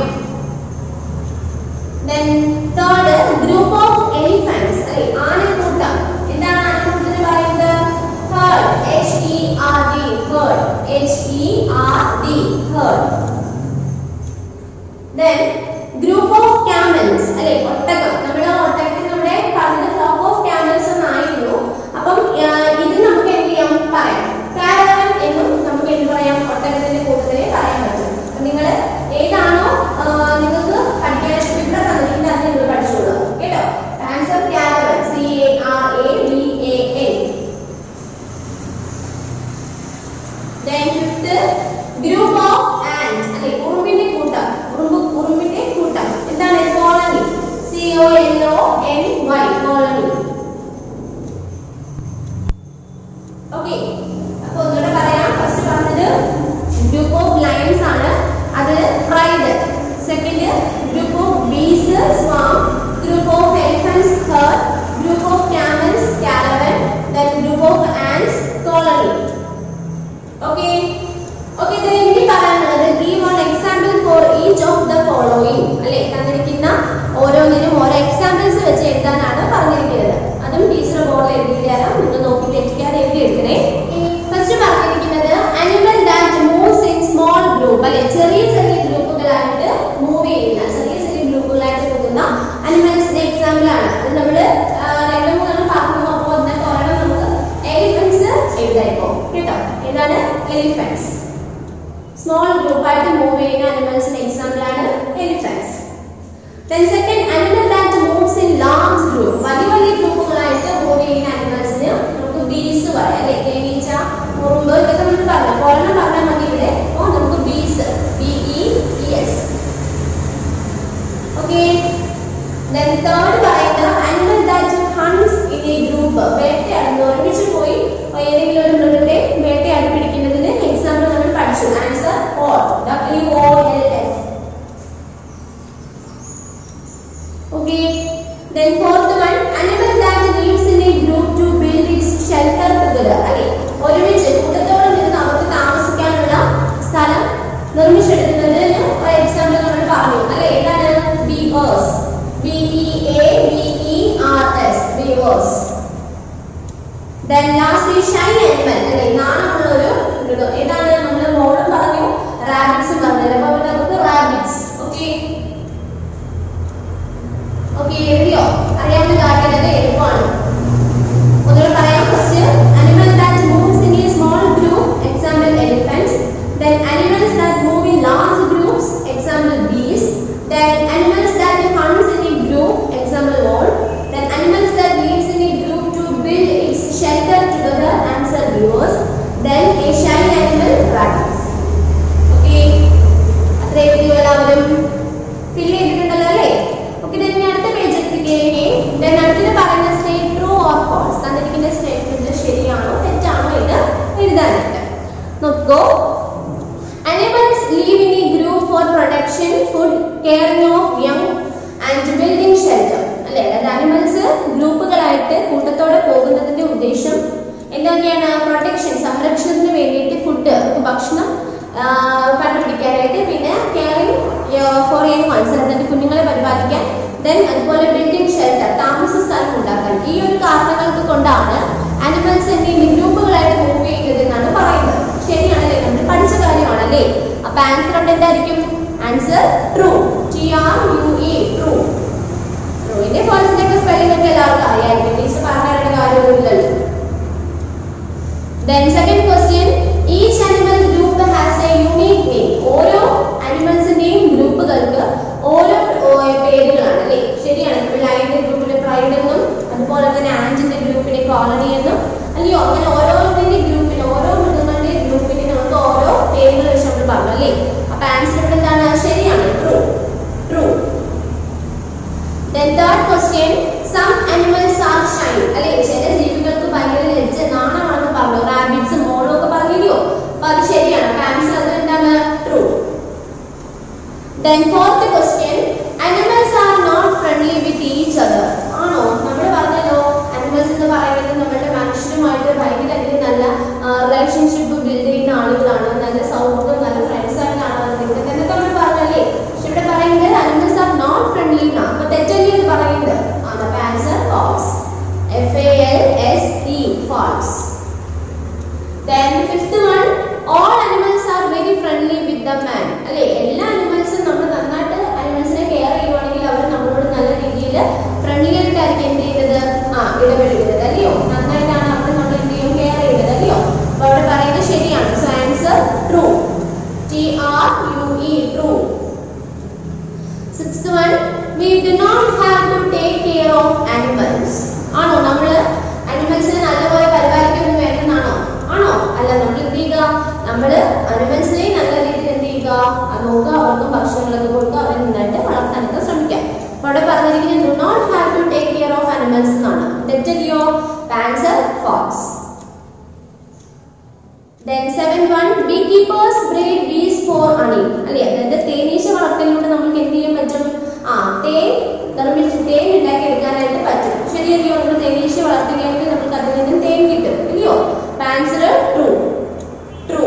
then third group of elephants അല്ലേ ആനക്കൂട്ടം എന്താണ് ആനക്കൂട്ടത്തിന് പറയുന്നത് herd H E R D herd H E R D herd then group of camels അല്ലെ ഒട്ടകം നമ്മുടെ ഒട്ടകത്തിന് നമ്മുടെ പറഞ്ഞ ഫ്ലോക്ക് ഓഫ് ക്യാമൽസ് എന്നായിരുന്നു അപ്പം ആ, ഇത് നമുക്ക് എന്ത് ചെയ്യാം പറയാം കാരവൻ എന്നും നമുക്ക് എന്ത് പറയാം ഒട്ടകത്തിന്റെ കൂട്ടത്തിലെ പറയാൻ പറ്റും അപ്പൊ നിങ്ങൾ ഏതാണോ ആ, നിങ്ങൾക്ക് പഠിക്കാൻ ഇവിടെ തന്നിട്ടുണ്ട് അത് നിങ്ങൾ പഠിച്ചോളൂ കേട്ടോ answer caravan C A R A V A N Then fifth, group of ants. അല്ലെ ഉറുമ്പിന്റെ കൂട്ടം ഉറുമ്പ് ഉറുമ്പിന്റെ കൂട്ടം എന്താണ് colony C O N O N Y colony okay അപ്പൊ ഒന്നുകൂടെ പറയാം ഫസ്റ്റ് പറഞ്ഞത് ഗ്രൂപ്പ് ഓഫ് ലയൺസ് ആണ് അത് pride second group of bees swarm group of elephants herd group of camels caravan then group of ants colony okay okay then ഇനി പറയാനുള്ളത് give one example for each of the following അല്ലെ തന്നിരിക്കുന്ന ഓരോന്നിനും ഓരോ examples വെച്ച് എഴുതാനാണ് പറഞ്ഞിരിക്കുന്നത് അതും ടീച്ചർ ബോർഡിൽ എഴുതി തരാം നിങ്ങൾ നോക്കി തെറ്റിക്കാതെ എഴുതി എടുക്കണേ ഫസ്റ്റ് പറഞ്ഞിരിക്കുന്നത് animal that moves in small group അല്ലെ ചെറിയ ചെറിയ ഗ്രൂപ്പുകളായിട്ട് മൂവ് ചെയ്യുന്ന ചെറിയ ചെറിയ ഗ്രൂപ്പുകളായിട്ട് പോകുന്ന അനിമൽസിന്റെ എക്സാമ്പിൾ ആണ് അത് നമ്മൾ രണ്ട് മൂന്നെണ്ണം പറഞ്ഞു അപ്പോൾ എന്നിട്ട് ഒരെണ്ണം നമുക്ക് എലിഫൻസ് എഴുതായിപ്പോ കേട്ടോ ഏതാണ് എലിഫൻസ് സ്മോൾ ഗ്രൂപ്പായിട്ട് മൂവ് ചെയ്യുന്ന അനിമൽസിന്റെ എക്സാമ്പിൾ ആണ് elephants Then second, animal that moves in large group. വലിയ വലിയ ഗ്രൂപ്പുകളായിട്ട് മൂവ് ചെയ്യുന്ന അനിമൽസിന് നമുക്ക് ബീസ് പറയാം അല്ലെ തേനീച്ച ഉറുമ്പ് ഇതൊക്കെ നമ്മൾ പറയാം ഒരെണ്ണം പറഞ്ഞാൽ മതി ഇവിടെ അപ്പോൾ നമുക്ക് bees B E E S okay Then third പറയുന്നത് animal that hunts in a group. വേട്ടയാടുന്നു ഒരുമിച്ച് പോയി ഏതെങ്കിലും ഒരു മൃഗത്തെ വേട്ടയാടി പിടിക്കുന്നതിന് എക്സാമ്പിൾ നമ്മൾ പഠിച്ചു answer wolves W O L S okay Then fourth one, animal that lives in a group to build its shelter together. അല്ലെ ഒരുമിച്ച് കൂട്ടത്തോടെ നിന്ന് അവർക്ക് താമസിക്കാനുള്ള സ്ഥലം നിർമ്മിച്ചെടുക്കുന്നതിന് ഒരു എക്സാമ്പിൾ നമ്മൾ പറഞ്ഞു അല്ലെ ഏതാണ് beavers B E A B E R S beavers Then lastly, shy animal അല്ലെ നാണമുള്ള ഒരു മൃഗം ഏതാണ് നമ്മൾ മോളും പറഞ്ഞു റാബിറ്റ്സും പറഞ്ഞു അപ്പൊ ഇവിടെ നമുക്ക് റാബിറ്റ്സ് ഓക്കെ ഓക്കെ എഴുതിയോ അറിയാവുന്ന കാര്യമല്ലേ എളുപ്പമാണ് ഒന്നുകൂടെ പറയാം first animal that moves in a small group example elephant ആയിട്ട് മൂവ് ചെയ്യുന്നത് എന്നാണ് പറയുന്നത് ശരിയാണല്ലേ നമ്മൾ പഠിച്ച കാര്യമാണല്ലേ അപ്പൊ ആൻസർ അവിടെ എന്തായിരിക്കും answer true T R U E true ട്രൂവിന്റെ ഫാൾസിന്റെ ഒക്കെ സ്പെല്ലിംഗ് ഒക്കെ എല്ലാവർക്കും അറിയായിരിക്കും ടീച്ചർ പറഞ്ഞിട്ട് കാര്യമൊന്നുമില്ലല്ലോ Then second question, each animal group has a unique name. ഓരോ അനിമൽസിന്റെയും ഗ്രൂപ്പുകൾക്ക് ഓരോ ഓ- പേരുകളാണ് അല്ലേ ശരിയാണ് ഇപ്പോൾ ലൈനിന്റെ ഗ്രൂപ്പിന് പ്രൈഡ് എന്നും അതുപോലെ തന്നെ ആൻറ്റിന്റെ ഗ്രൂപ്പിന് കോളനി എന്നും അല്ലയോ അങ്ങനെ ഓരോന്നിന്റെ ഗ്രൂപ്പിന് ഓരോ മൃഗങ്ങളുടെ ഗ്രൂപ്പിന് നമുക്ക് ഓരോ പേരുകൾ വെച്ച് നമ്മൾ പറഞ്ഞു അല്ലേ അപ്പൊ ആൻസർ ഇവിടെ എന്താണ് ശരിയാണ് true true Then third question, some animals are shy. അല്ലെ ചില ജീവികൾക്ക് ഭയങ്കര ലജ്ജ നാണമാണെന്ന് പറഞ്ഞു റാബിറ്റ്സ് മോളും ഒക്കെ പറഞ്ഞില്ലയോ അപ്പൊ അത് ശരിയാണ് അപ്പൊ ആൻസർ അത് എന്താണ് true Then fourth question, animals are not friendly with each other. ആണോ നമ്മൾ പറഞ്ഞല്ലോ animals എന്ന് പറയുന്നത് നമ്മുടെ മനുഷ്യരുമായിട്ട് ഭയങ്കര അധികം നല്ല റിലേഷൻഷിപ്പ് ബിൽഡ് ചെയ്യുന്ന ആളുകളാണ് നല്ല സൗഹൃദം നല്ല ഫ്രണ്ട്സ് ആയിട്ടാണ് ഇതൊക്കെ തന്നെ നമ്മൾ പറഞ്ഞല്ലേ പക്ഷെ ഇവിടെ പറയുന്നത് animals are not friendly എന്നാ അപ്പൊ തെറ്റല്ലേ ഇത് പറയുന്നത് ആണ് അപ്പൊ answer false F A L S E false Then fifth one, all animals are very friendly with the man. അല്ലെ എല്ലാ അനിമൽസും നമ്മൾ നന്നായിട്ട് അനിമൽസിനെ കെയർ ചെയ്യുവാണെങ്കിൽ അവർ നമ്മളോട് നല്ല രീതിയിൽ ഫ്രണ്ട്ലി ആയിട്ടായിരിക്കും എന്ത് ചെയ്യുന്നത് ആ ഇടപെടുന്നത് അല്ലയോ നന്നായിട്ടാണ് അവർ നമ്മൾ എന്ത് ചെയ്യും കെയർ ചെയ്യുന്നത് അല്ലയോ അപ്പൊ അവിടെ പറയുന്നത് ശരിയാണ് so answer true T R U E true sixth one we do not have to take care of animals ആണോ നമ്മൾ അനിമൽസിനെ നല്ലപോലെ പരിപാലിക്കൊന്നും വേണമെന്നാണോ ആണോ അല്ല നമ്മൾ എന്ത് ചെയ്യുക നമ്മൾ അനിമൽസിനെ നല്ല രീതിയിൽ എന്ത് ചെയ്യുക അത് നോക്കുക അവർക്ക് ഭക്ഷണങ്ങളൊക്കെ കൊടുക്കുക അവരെ നന്നായിട്ട് വളർത്താനൊക്കെ ശ്രമിക്കുക അപ്പൊ അവിടെ പറഞ്ഞിരിക്കുന്നത് do not have to take care of animals എന്നാണ് തെറ്റല്ലയോ answer false Then seventh one, beekeepers breed bees for honey. അല്ലേ അതായത് തേനീച്ച വളർത്തലിലൂടെ നമുക്ക് എന്ത് ചെയ്യാൻ പറ്റും ആ തേൻ നിർമ്മിച്ച് തേൻ ഉണ്ടാക്കി എടുക്കാനായിട്ട് പറ്റും ശരിയല്ലയോ നമ്മൾ തേനീച്ച വളർത്തുകയാണെങ്കിൽ നമുക്ക് അതിൽ നിന്നും തേൻ കിട്ടും ഇല്ലയോ answer true true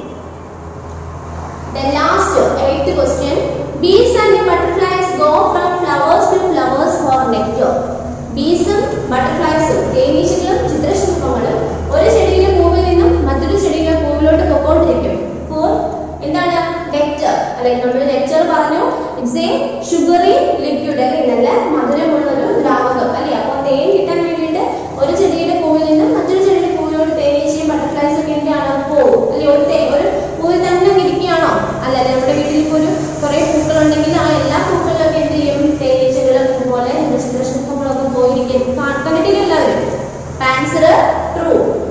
Then last eighth question, bees and butterflies go from flowers to flowers for nectar. ബീസും ബട്ടർഫ്ലൈസും തേനീച്ചകളും ചിത്രശില്പങ്ങളും ഒരു ചെടിയിലെ പൂവിൽ നിന്നും മറ്റൊരു ചെടിയിലെ പൂവിലോട്ട് പൊക്കോണ്ടിരിക്കും ഫോർ എന്താണ് നെക്ടർ അല്ലെ നമ്മൾ നെക്ടർ പറഞ്ഞു ഇറ്റ്സ് എ ഷുഗറി ലിക്വിഡ് അല്ലെ നല്ല മധുരമുള്ള ഒരു ദ്രാവകം അല്ലെ അപ്പോൾ തേൻ കിട്ടാൻ വേണ്ടിയിട്ട് ഒരു ചെടിയുടെ പൂവിൽ നിന്നും മറ്റൊരു ചെടിയുടെ പൂവിലോട്ട് തേനീച്ചയും ബട്ടർഫ്ലൈസും ഒക്കെ എന്താണ് പോവും അല്ലെ ഒരു തേ ഒരു പൂവിൽ തന്നെ ഇരിക്കുകയാണോ അല്ല അല്ലെ നമ്മുടെ വീട്ടിൽ ഇപ്പോൾ ഒരു കുറെ പൂക്കളുണ്ടെങ്കിൽ ആ എല്ലാ പൂക്കളിലൊക്കെ എന്ത് ചെയ്യും തേനീച്ചകളും അതുപോലെ ചിത്രശില്പങ്ങളൊക്കെ പോയിരിക്കും കാ- കണ്ടിട്ടില്ല എല്ലാവരും ആൻസർ ട്രൂ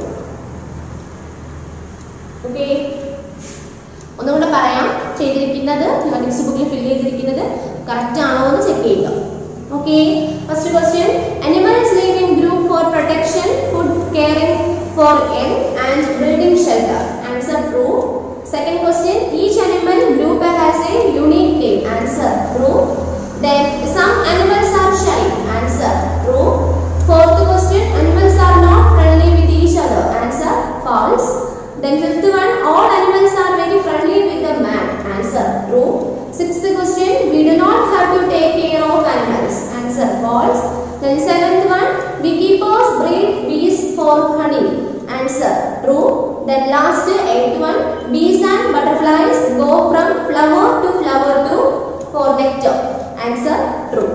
ഓക്കെ ഒന്നുകൂടെ പറയാം ചെയ്തിരിക്കുന്നത് ടെക്സ്റ്റ് ബുക്കിൽ ഫിൽ ചെയ്തിരിക്കുന്നത് കറക്റ്റ് ആണോ എന്ന് ചെക്ക് ചെയ്യുക okay first question animals live in group for protection food caring for young and building shelter answer true second question each animal group has a unique name answer true then some animals are shy answer true fourth question animals are not friendly with each other answer false then fifth one all animals are very friendly with the man answer true sixth question we do not have to take care of animals answer false then seventh one beekeepers breed bees for honey answer true then last eighth one bees and butterflies go from flower to flower to for nectar answer true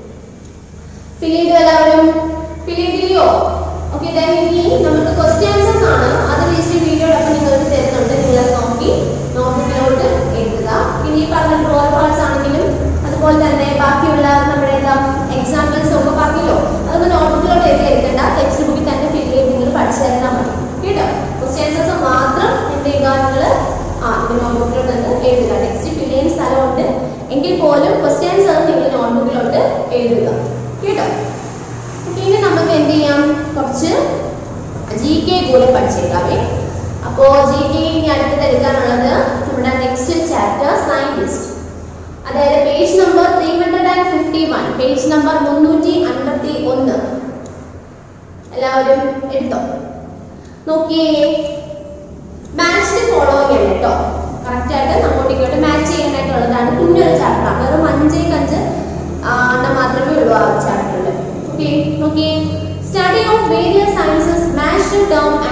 fill ചെയ്തു എല്ലാവരും ഫിൽ ചെയ്തില്ലയോ okay ഇനി നമുക്ക് questions ആണ് അത് list വീഡിയോടൊപ്പം നിങ്ങൾക്ക് തരുന്നുണ്ട് നിങ്ങൾ നോക്കി നോട്ട്ബുക്കിലോട്ട് എഴുതുക ഇനി ഈ പറഞ്ഞ ട്രോൾ പാർട്സ് ആണെങ്കിലും അതുപോലെ തന്നെ ബാക്കിയുള്ള നമ്മുടെ എന്താ എക്സാമ്പിൾസ് ഒക്കെ പറഞ്ഞല്ലോ അതൊക്കെ നോട്ട്ബുക്കിലോട്ട് എഴുതി എടുക്കണ്ട ടെക്സ്റ്റ് ബുക്കിൽ തന്നെ ഫിൽ ചെയ്ത് നിങ്ങൾ പഠിച്ചു തരുന്നാൽ മതി കേട്ടോ ക്വസ്റ്റ്യൻസസ് മാത്രം എന്ത് ചെയ്യുക നിങ്ങൾ ആ നിങ്ങൾ നോട്ട്ബുക്കിലോട്ട് ഒന്ന് എഴുതുക ടെക്സ്റ്റ് ഫിൽ ചെയ്യുന്ന സ്ഥലമുണ്ട് എങ്കിൽ പോലും ക്വസ്റ്റ്യൻസ് അത് നിങ്ങൾ നോട്ട്ബുക്കിലോട്ട് എഴുതുക കേട്ടോ Okay, ഇനി നമുക്ക് എന്ത് ചെയ്യാം കുറച്ച് ജി കെ കൂടെ പഠിച്ചേക്കാവേ അപ്പോ ജി കെ ഇനി അടുത്തത് എടുക്കാനുള്ളത് നമ്മുടെ നെക്സ്റ്റ് ചാപ്റ്റർ സയന്റിസ്റ്റ് അതായത് page number three hundred and fifty one page number മുന്നൂറ്റി അൻപത്തി ഒന്ന് എല്ലാവരും എടുത്തോ നോക്കിയേ മാച്ച് ഫോളോയിങ് ആണ് കേട്ടോ കറക്റ്റ് ആയിട്ട് അങ്ങോട്ടും ഇങ്ങോട്ടും മാച്ച് ചെയ്യാനായിട്ടുള്ളതാണ് കുഞ്ഞൊരു ചാപ്റ്റർ വെറും അഞ്ചേ അഞ്ച് എണ്ണം മാത്രമേ ഉള്ളൂ ആ ചാപ്റ്ററിൽ ഓക്കെ നോക്കിയേ study of various sciences matched term and its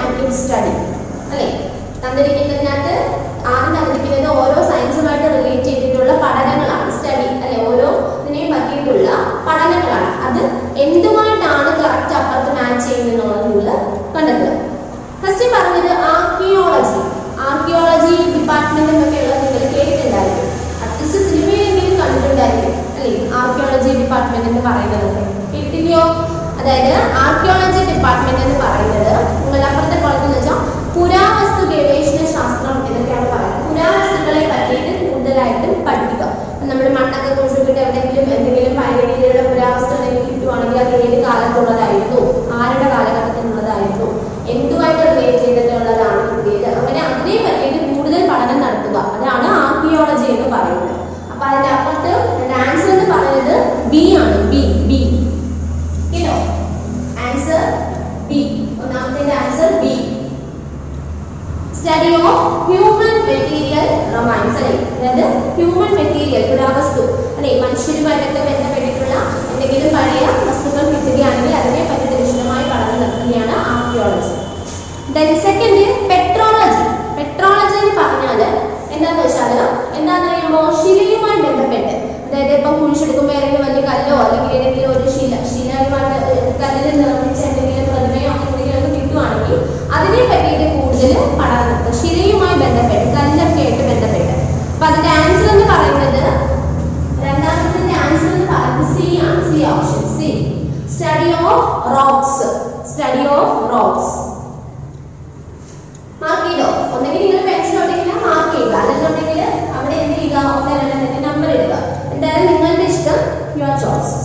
study അല്ലേ തന്നിരിക്കുന്നതിനകത്ത് ആദ്യം തന്നിരിക്കുന്നത് ഓരോ സയൻസുമായിട്ട് റിലേറ്റ് ചെയ്തിട്ടുള്ള പഠനങ്ങളാണ് സ്റ്റഡി അല്ലെ ഓരോ ഇതിനെയും പറ്റിയിട്ടുള്ള പഠനങ്ങളാണ് അത് എന്തുമായിട്ടാണ് കറക്റ്റ് അപ്പുറത്ത് മാച്ച് ചെയ്യുന്നത് നിങ്ങൾ കണ്ടെത്തുക ഫസ്റ്റ് പറഞ്ഞത് ആർക്കിയോളജി ആർക്കിയോളജി ഡിപ്പാർട്ട്മെന്റ് എന്നൊക്കെയുള്ള നിങ്ങൾ കേട്ടിട്ടുണ്ടായിരിക്കും അറ്റ്ലീസ്റ്റ് സിനിമയിലെങ്കിലും കണ്ടിട്ടുണ്ടായിരിക്കും അല്ലേ ആർക്കിയോളജി ഡിപ്പാർട്ട്മെന്റ് എന്ന് പറയുന്നതൊക്കെ കേട്ടില്ലയോ അതായത് ആർക്കിയോളജി ഡിപ്പാർട്ട്മെന്റ് എന്ന് പറയുന്നത് നിങ്ങൾ അപ്പുറത്തെ കോളത്തിൽ വെച്ചാൽ പുരാവസ്തു ഗവേഷണ ശാസ്ത്രം എന്നൊക്കെയാണ് പറയുന്നത് പുരാവസ്തുക്കളെ പറ്റിയിട്ട് കൂടുതലായിട്ടും പഠിക്കുക നമ്മൾ മണ്ണൊക്കെ കുഴിച്ചിട്ട് എവിടെയെങ്കിലും എന്തെങ്കിലും പഴയ രീതിയിലുള്ള പുരാവസ്തു എന്തെങ്കിലും കിട്ടുവാണെങ്കിൽ അത് ഏത് കാലത്തുള്ളതായിരുന്നു ആരുടെ കാലഘട്ടത്തിലുള്ളതായിരുന്നു എന്തുമായിട്ട് റിലേറ്റ് ചെയ്തിട്ടുള്ളതാണ് പുതിയത് അങ്ങനെ അതിനെ പറ്റിയിട്ട് കൂടുതൽ പഠനം നടത്തുക അതാണ് ആർക്കിയോളജി എന്ന് പറയുന്നത് അപ്പൊ അതിന്റെ അപ്പുറത്ത് ആൻസർ എന്ന് പറയുന്നത് ബി ആണ് ബി ബി കേട്ടോ ആൻസർ ബി ഒന്നാമത്തെ answer B study of human material remains അല്ലെ അതായത് ഹ്യൂമൻ മെറ്റീരിയൽ പുരാവസ്തു അല്ലെ മനുഷ്യരുമായിട്ടൊക്കെ ബന്ധപ്പെട്ടിട്ടുള്ള എന്തെങ്കിലും പഴയ വസ്തുക്കൾ കിട്ടുകയാണെങ്കിൽ അതിനെ പറ്റിയിട്ട് വിശദമായി പഠനം നടത്തുകയാണ് archaeology then second petrology petrology എന്ന് പറഞ്ഞാൽ എന്താന്ന് വെച്ചാൽ എന്താന്ന് പറയുമ്പോൾ ശിലയുമായി ബന്ധപ്പെട്ട് അതായത് ഇപ്പം കുഴിച്ചെടുക്കുമ്പോൾ ഏതെങ്കിലും വലിയ കല്ലോ അല്ലെങ്കിൽ ഏതെങ്കിലും ഒരു ശില ശിലയുമായിട്ട് ഏഹ് കല്ലിൽ നിർമ്മിച്ച എന്തെങ്കിലും പ്രതിമയോ എന്തെങ്കിലും ഒക്കെ കിട്ടുവാണെങ്കിൽ അതിനെ പറ്റിയിട്ട് കൂടുതൽ പഠനം നടത്തുക ശിലയുമായി ബന്ധപ്പെട്ട് കല്ലൊക്കെ ആയിട്ട് ബന്ധപ്പെട്ട് അപ്പൊ അതിന്റെ ആൻസർ എന്ന് പറയുന്നത് രണ്ടാമത്തെ ആൻസർ എന്ന് പറയുന്നത് സി ആണ് C option C study of rocks study of rocks mark ചെയ്തോ ഒന്നെങ്കിൽ നിങ്ങൾ പെൻസിൽ ഉണ്ടെങ്കിൽ മാർക്ക് ചെയ്യുക അല്ലെന്നുണ്ടെങ്കിൽ അവിടെ എന്ത് ചെയ്യുക ഒന്ന് രണ്ടെണ്ണത്തിന്റെ നമ്പർ ഇടുക എന്തായാലും നിങ്ങളുടെ ഇഷ്ടം യുവർ ചോയ്സസ്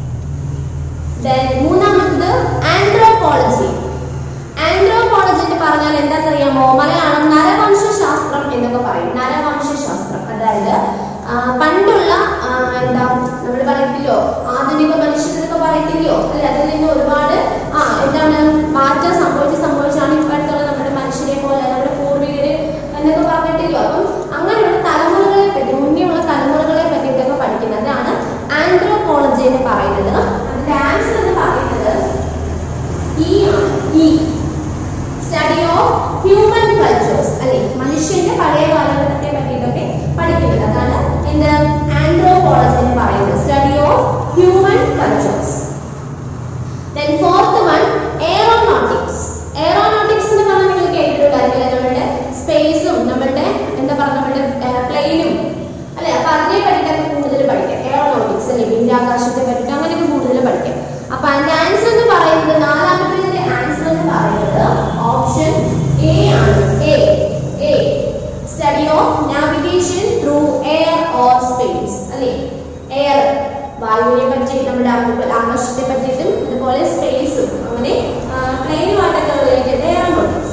മൂന്നാമത്തത് ആൻഡ്രോപോളജി ആൻഡ്രോപോളജി എന്ന് പറഞ്ഞാൽ എന്താണെന്നറിയാമോ മലയാളം നരവംശ ശാസ്ത്രം എന്നൊക്കെ പറയും നരവംശ ശാസ്ത്രം അതായത് ആ, പണ്ടുള്ള ആ, എന്താ നമ്മൾ പറയത്തില്ലോ ആധുനിക മനുഷ്യരെന്നൊക്കെ പറയത്തില്ലയോ അല്ലെ അതിൽ നിന്ന് ഒരുപാട് ആ എന്താണ് മാറ്റം സംഭവിച്ച് സംഭവിച്ചാണ് ഇപ്പോഴത്തുള്ള നമ്മുടെ മനുഷ്യരെ പോലെ നമ്മുടെ പൂർവികര് എന്നൊക്കെ പറഞ്ഞിട്ടില്ലയോ അപ്പം അങ്ങനെയുള്ള തലമുറകളെ പറ്റി മുന്നേയുള്ള തലമുറകളെ പറ്റിയിട്ടൊക്കെ പഠിക്കുന്നതാണ് ആൻഡ്രോപോളജി എന്ന് പറയുന്നത് അതിന്റെ ആൻസർ എന്ന് പറയുന്നത് ഇ ആണ് E study of human cultures അല്ലെ മനുഷ്യന്റെ പഴയ കാലഘട്ടത്തെ പറ്റിയിട്ടൊക്കെ പഠിക്കുന്നത് അതാണ് എന്ത് ആൻഡ്രോപോളജി എന്ന് പറയുന്നത് study of human cultures then fourth one aeronautics aeronautics എന്ന് പറഞ്ഞാൽ നിങ്ങൾ കേട്ടിട്ടുണ്ടായിരിക്കില്ല നമ്മുടെ സ്പേസും നമ്മുടെ എന്താ പറയുക നമ്മുടെ പ്ലെയിനും അല്ലെ അപ്പൊ അതിനെ പറ്റിയിട്ടൊക്കെ കൂടുതൽ പഠിക്കാം എയറോനോട്ടിക്സ് അല്ലെ വിന്യാകാശത്തെ പറ്റിയിട്ട് അങ്ങനെയൊക്കെ കൂടുതൽ പഠിക്കാം അപ്പൊ അതിന്റെ ആൻസർ എന്ന് പറയുന്നത് നാലാമത്തെ ആൻസർ എന്ന് പറയുന്നത് ഓപ്ഷൻ എ ആണ് A A study of navigation through air or space അല്ലെ എയർ വായുവിനെ പറ്റി നമ്മുടെ ആക- ആകാശത്തെ പറ്റിയിട്ടും അതുപോലെ സ്പേസും അങ്ങനെ പ്ലെയിനുമായിട്ടൊക്കെ റിലേറ്റഡ് എയറോനോട്ടിക്സ്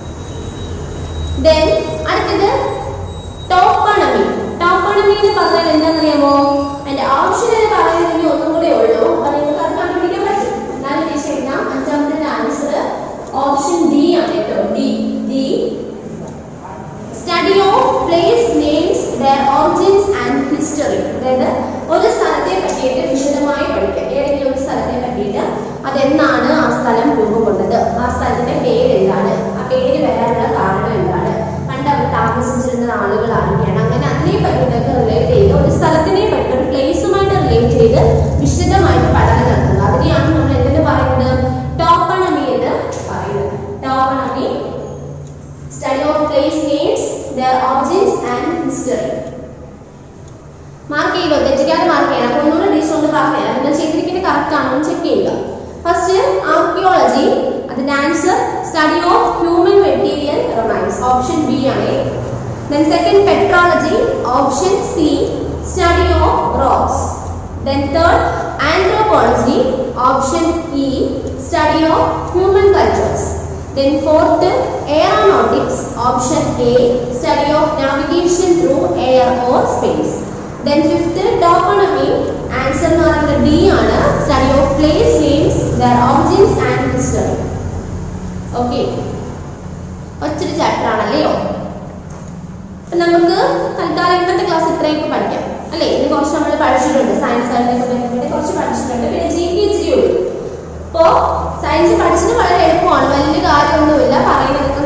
ദെൻ അടുത്തത് ടോപ്പണമി ടോപ്പണമി എന്ന് പറഞ്ഞാൽ എന്താണെന്നറിയാമോ അതിന്റെ ഓപ്ഷൻ എന്ന് പറയുന്നതിന് ഒന്നും കൂടെ ഉള്ളൂ അപ്പൊ നിങ്ങൾക്ക് അത് കണ്ടുപിടിക്കാൻ പറ്റും എന്നാലും ടീച്ചർ എഴുതാം അഞ്ചാമത്തെ ആൻസർ ഓപ്ഷൻ ഡി ആണ് കേട്ടോ D D study of place names their origins and history അതായത് ഒരു സ്ഥലത്തെ പറ്റിയിട്ട് വിശദമായി പഠിക്കുക ഏതെങ്കിലും ഒരു സ്ഥലത്തെ പറ്റിയിട്ട് അതെന്നാണ് ആ സ്ഥലം രൂപം കൊണ്ടത് ആ സ്ഥലത്തിന്റെ പേര് എന്താണ് ആ പേര് വരാനുള്ള കാരണം എന്താണ് പണ്ട് അവർ താമസിച്ചിരുന്ന ആളുകൾ ആരൊക്കെയാണ് അങ്ങനെ അതിനെ പറ്റിയിട്ടൊക്കെ റിലേറ്റ് ചെയ്ത് ഒരു സ്ഥലത്തിനെ പറ്റി ഒരു പ്ലേസുമായിട്ട് റിലേറ്റ് ചെയ്ത് വിശദമായിട്ട് പഠനം നടത്തുക അതിനെയാണ് നമ്മൾ എന്തെന്ന് പറയുന്നത് ടോപ്പണമി എന്ന് പറയുന്നത് toponymy study of place names, their origins and history. Mark ചെയ്തോ തെറ്റിക്കാതെ മാർക്ക് ചെയ്യണം അപ്പൊ ഒന്നുകൂടെ ടീച്ചർ ഒന്ന് പറഞ്ഞുതരാം നിങ്ങൾ ചെയ്തിരിക്കുന്നത് കറക്റ്റ് ആണോ എന്ന് ചെക്ക് ചെയ്യുക ഫസ്റ്റ് ആർക്കിയോളജി അതിന്റെ answer study of human material remains option B ആണ് then second petrology option C study of rocks then third anthropology option E study of human cultures Then fourth, aeronautics, option A, study of navigation through air or space. Then fifth, toponymy, answer എന്ന് പറയുന്നത് D ആണ്, study of place names, their origins and history. Okay. ഒറ്റൊരു chapter ആണല്ലയോ അപ്പൊ നമുക്ക് തൽക്കാലം ഇന്നത്തെ class ഇത്രയൊക്കെ പഠിക്കാം അല്ലേ ഇത് കുറച്ച് നമ്മൾ പഠിച്ചിട്ടുണ്ട് സയൻസ് ആയിട്ടൊക്കെ ബന്ധപ്പെട്ട് കുറച്ച് പഠിച്ചിട്ടുണ്ട് പിന്നെ ജി കെ ജി ഉള്ളൂ അപ്പോ സയൻസ് പഠിച്ചത് വളരെ എളുപ്പമാണ് വലിയ കാര്യമൊന്നുമില്ല പറയുന്നതൊക്കെ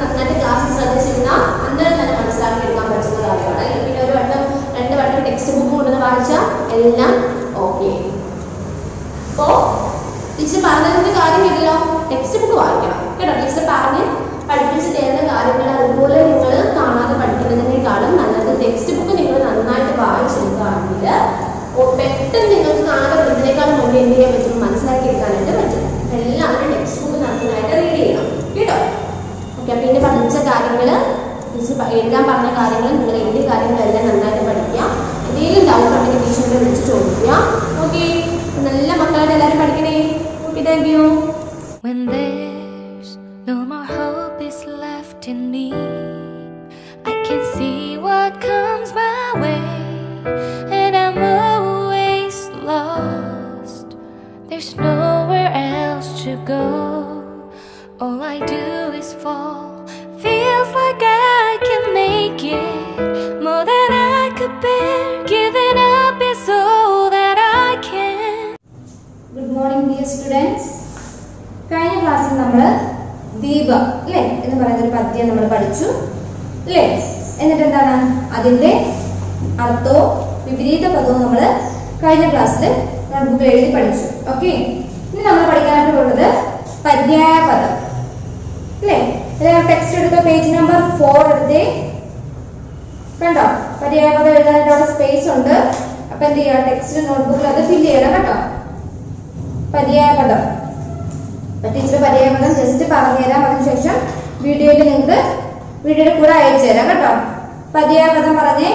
go. All I do is fall. Feels like I can make it more than I could bear. Giving up is all that I can. Good morning dear students കഴിഞ്ഞ ക്ലാസ്സിൽ നമ്മൾ ദീപം അല്ലേ എന്ന് പറയുന്ന ഒരു പദ്യം നമ്മൾ പഠിച്ചു അല്ലേ എന്നിട്ട് എന്താണ് അതിന്റെ അർത്ഥവും വിപരീത പദവും നമ്മൾ കഴിഞ്ഞ ക്ലാസ്സിൽ നോട്ട്ബുക്കിൽ എഴുതി പഠിച്ചു ഓക്കെ ഇനി നമ്മൾ പഠിക്കാനായിട്ടുള്ളത് പര്യായ പദം അല്ലേ ടെക്സ്റ്റ് എടുത്ത പേജ് നമ്പർ ഫോർ എടുത്തേ കണ്ടോ പര്യായ പദം എഴുതാനായിട്ട് അവിടെ സ്പേസ് ഉണ്ട് അപ്പൊ എന്ത് ചെയ്യാം ടെക്സ്റ്റ് നോട്ട്ബുക്കിൽ അത് ഫില്ല് ചെയ്യണം കേട്ടോ പര്യായപദം അപ്പൊ ടീച്ചർ പര്യായപദം ജസ്റ്റ് പറഞ്ഞുതരാം അതിനുശേഷം വീഡിയോയിൽ നിങ്ങൾക്ക് വീഡിയോയുടെ കൂടെ അയച്ചു തരാം കേട്ടോ പര്യായപദം പറഞ്ഞേ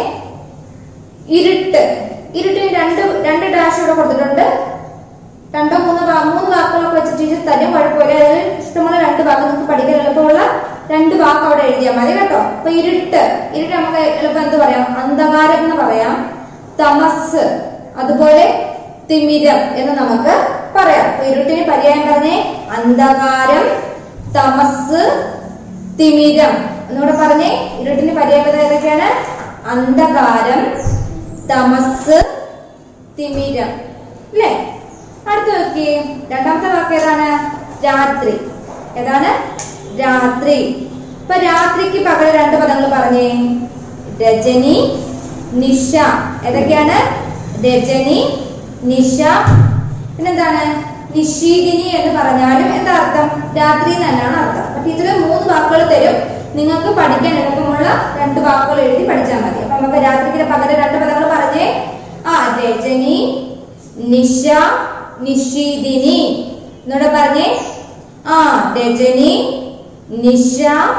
ഇരുട്ട് ഇരുട്ടിന് രണ്ട് രണ്ട് ഡാഷ് ഇവിടെ കൊടുത്തിട്ടുണ്ട് രണ്ടോ മൂന്നോ വാ- മൂന്ന് വാക്കുകളൊക്കെ വെച്ച് ടീച്ചർ തരും കുഴപ്പമില്ല അതിൽ ഇഷ്ടമുള്ള രണ്ട് വാക്ക് നിങ്ങൾക്ക് പഠിക്കാൻ എളുപ്പമുള്ള രണ്ട് വാക്ക് അവിടെ എഴുതിയാൽ മതി കേട്ടോ അപ്പൊ ഇരുട്ട് ഇരുട്ട് നമുക്ക് എളുപ്പം എന്ത് പറയാം അന്ധകാരം എന്ന് പറയാം തമസ് അതുപോലെ തിമിരം എന്ന് നമുക്ക് പറയാം അപ്പൊ ഇരുട്ടിന് പര്യായം പറഞ്ഞേ അന്ധകാരം തമസ് തിമിരം എന്നൂടെ പറഞ്ഞേ ഇരുട്ടിന് പര്യായം പദം ഏതൊക്കെയാണ് അന്ധകാരം തമസ് തിമിരം അല്ലേ അടുത്ത നോക്കിയേ രണ്ടാമത്തെ വാക്ക് ഏതാണ് രാത്രി ഏതാണ് രാത്രി ഇപ്പൊ രാത്രിക്ക് പകരം രണ്ട് പദങ്ങൾ പറഞ്ഞേ രജനി നിശ ഏതൊക്കെയാണ് രജനി നിശ പിന്നെന്താണ് നിശീദിനി എന്ന് പറഞ്ഞാലും എന്താ അർത്ഥം രാത്രി എന്ന് തന്നെയാണ് അർത്ഥം അപ്പൊ ടീച്ചർ മൂന്ന് വാക്കുകൾ തരും നിങ്ങൾക്ക് പഠിക്കാൻ എളുപ്പമുള്ള രണ്ട് വാക്കുകൾ എഴുതി പഠിച്ചാൽ മതി അപ്പൊ നമുക്ക് രാത്രിക്ക് പകരം രണ്ട് പദങ്ങൾ പറഞ്ഞേ ആ രജനി നിശ നിശീദിനി എന്നോട് പറഞ്ഞേ ആ രജനി നിശ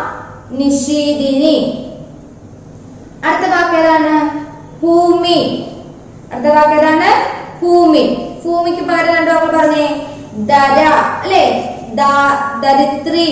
നിശീദിനി അടുത്ത വാക്ക് ഏതാണ് ഭൂമി അടുത്ത വാക്ക് ഏതാണ് ഭൂമി ഭൂമിക്ക് പകരം രണ്ട് വാക്കുകൾ പറഞ്ഞേ ധര അല്ലേ ദാ- ദരിദ്രി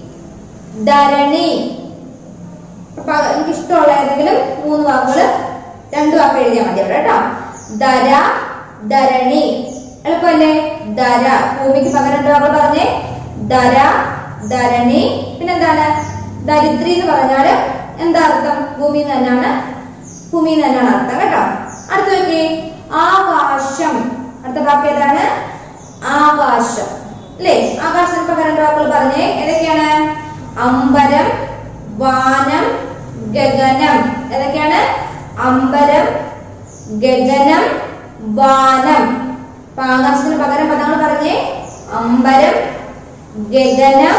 ധരണി അപ്പൊ എനിക്ക് ഇഷ്ടമുള്ള ഏതെങ്കിലും മൂന്ന് വാക്കുകൾ രണ്ട് വാക്ക് എഴുതിയാൽ മതി അവിടെ കേട്ടോ ധര ധരണി എളുപ്പമല്ലേ ധര ഭൂമിക്ക് പകരം രണ്ട് വാക്കുകൾ പറഞ്ഞേ ധര ധരണി പിന്നെന്താണ് ദരിദ്രി എന്ന് പറഞ്ഞാല് എന്താ അർത്ഥം ഭൂമി എന്ന് തന്നെയാണ് ഭൂമി എന്ന് തന്നെയാണ് അർത്ഥം കേട്ടോ അടുത്ത നോക്കി ആകാശം അടുത്ത വാക്ക് ഏതാണ് ആകാശം അല്ലേ ആകാശത്തിന് പകരം രണ്ട് വാക്കുകൾ പറഞ്ഞേ ഏതൊക്കെയാണ് അമ്പരം വാനം ഗഗനം ഏതൊക്കെയാണ് അമ്പരം ഗഗനം വാനം അപ്പൊ ആകാശത്തിന് പകരം പദങ്ങൾ പറഞ്ഞേ അമ്പരം ഗഗനം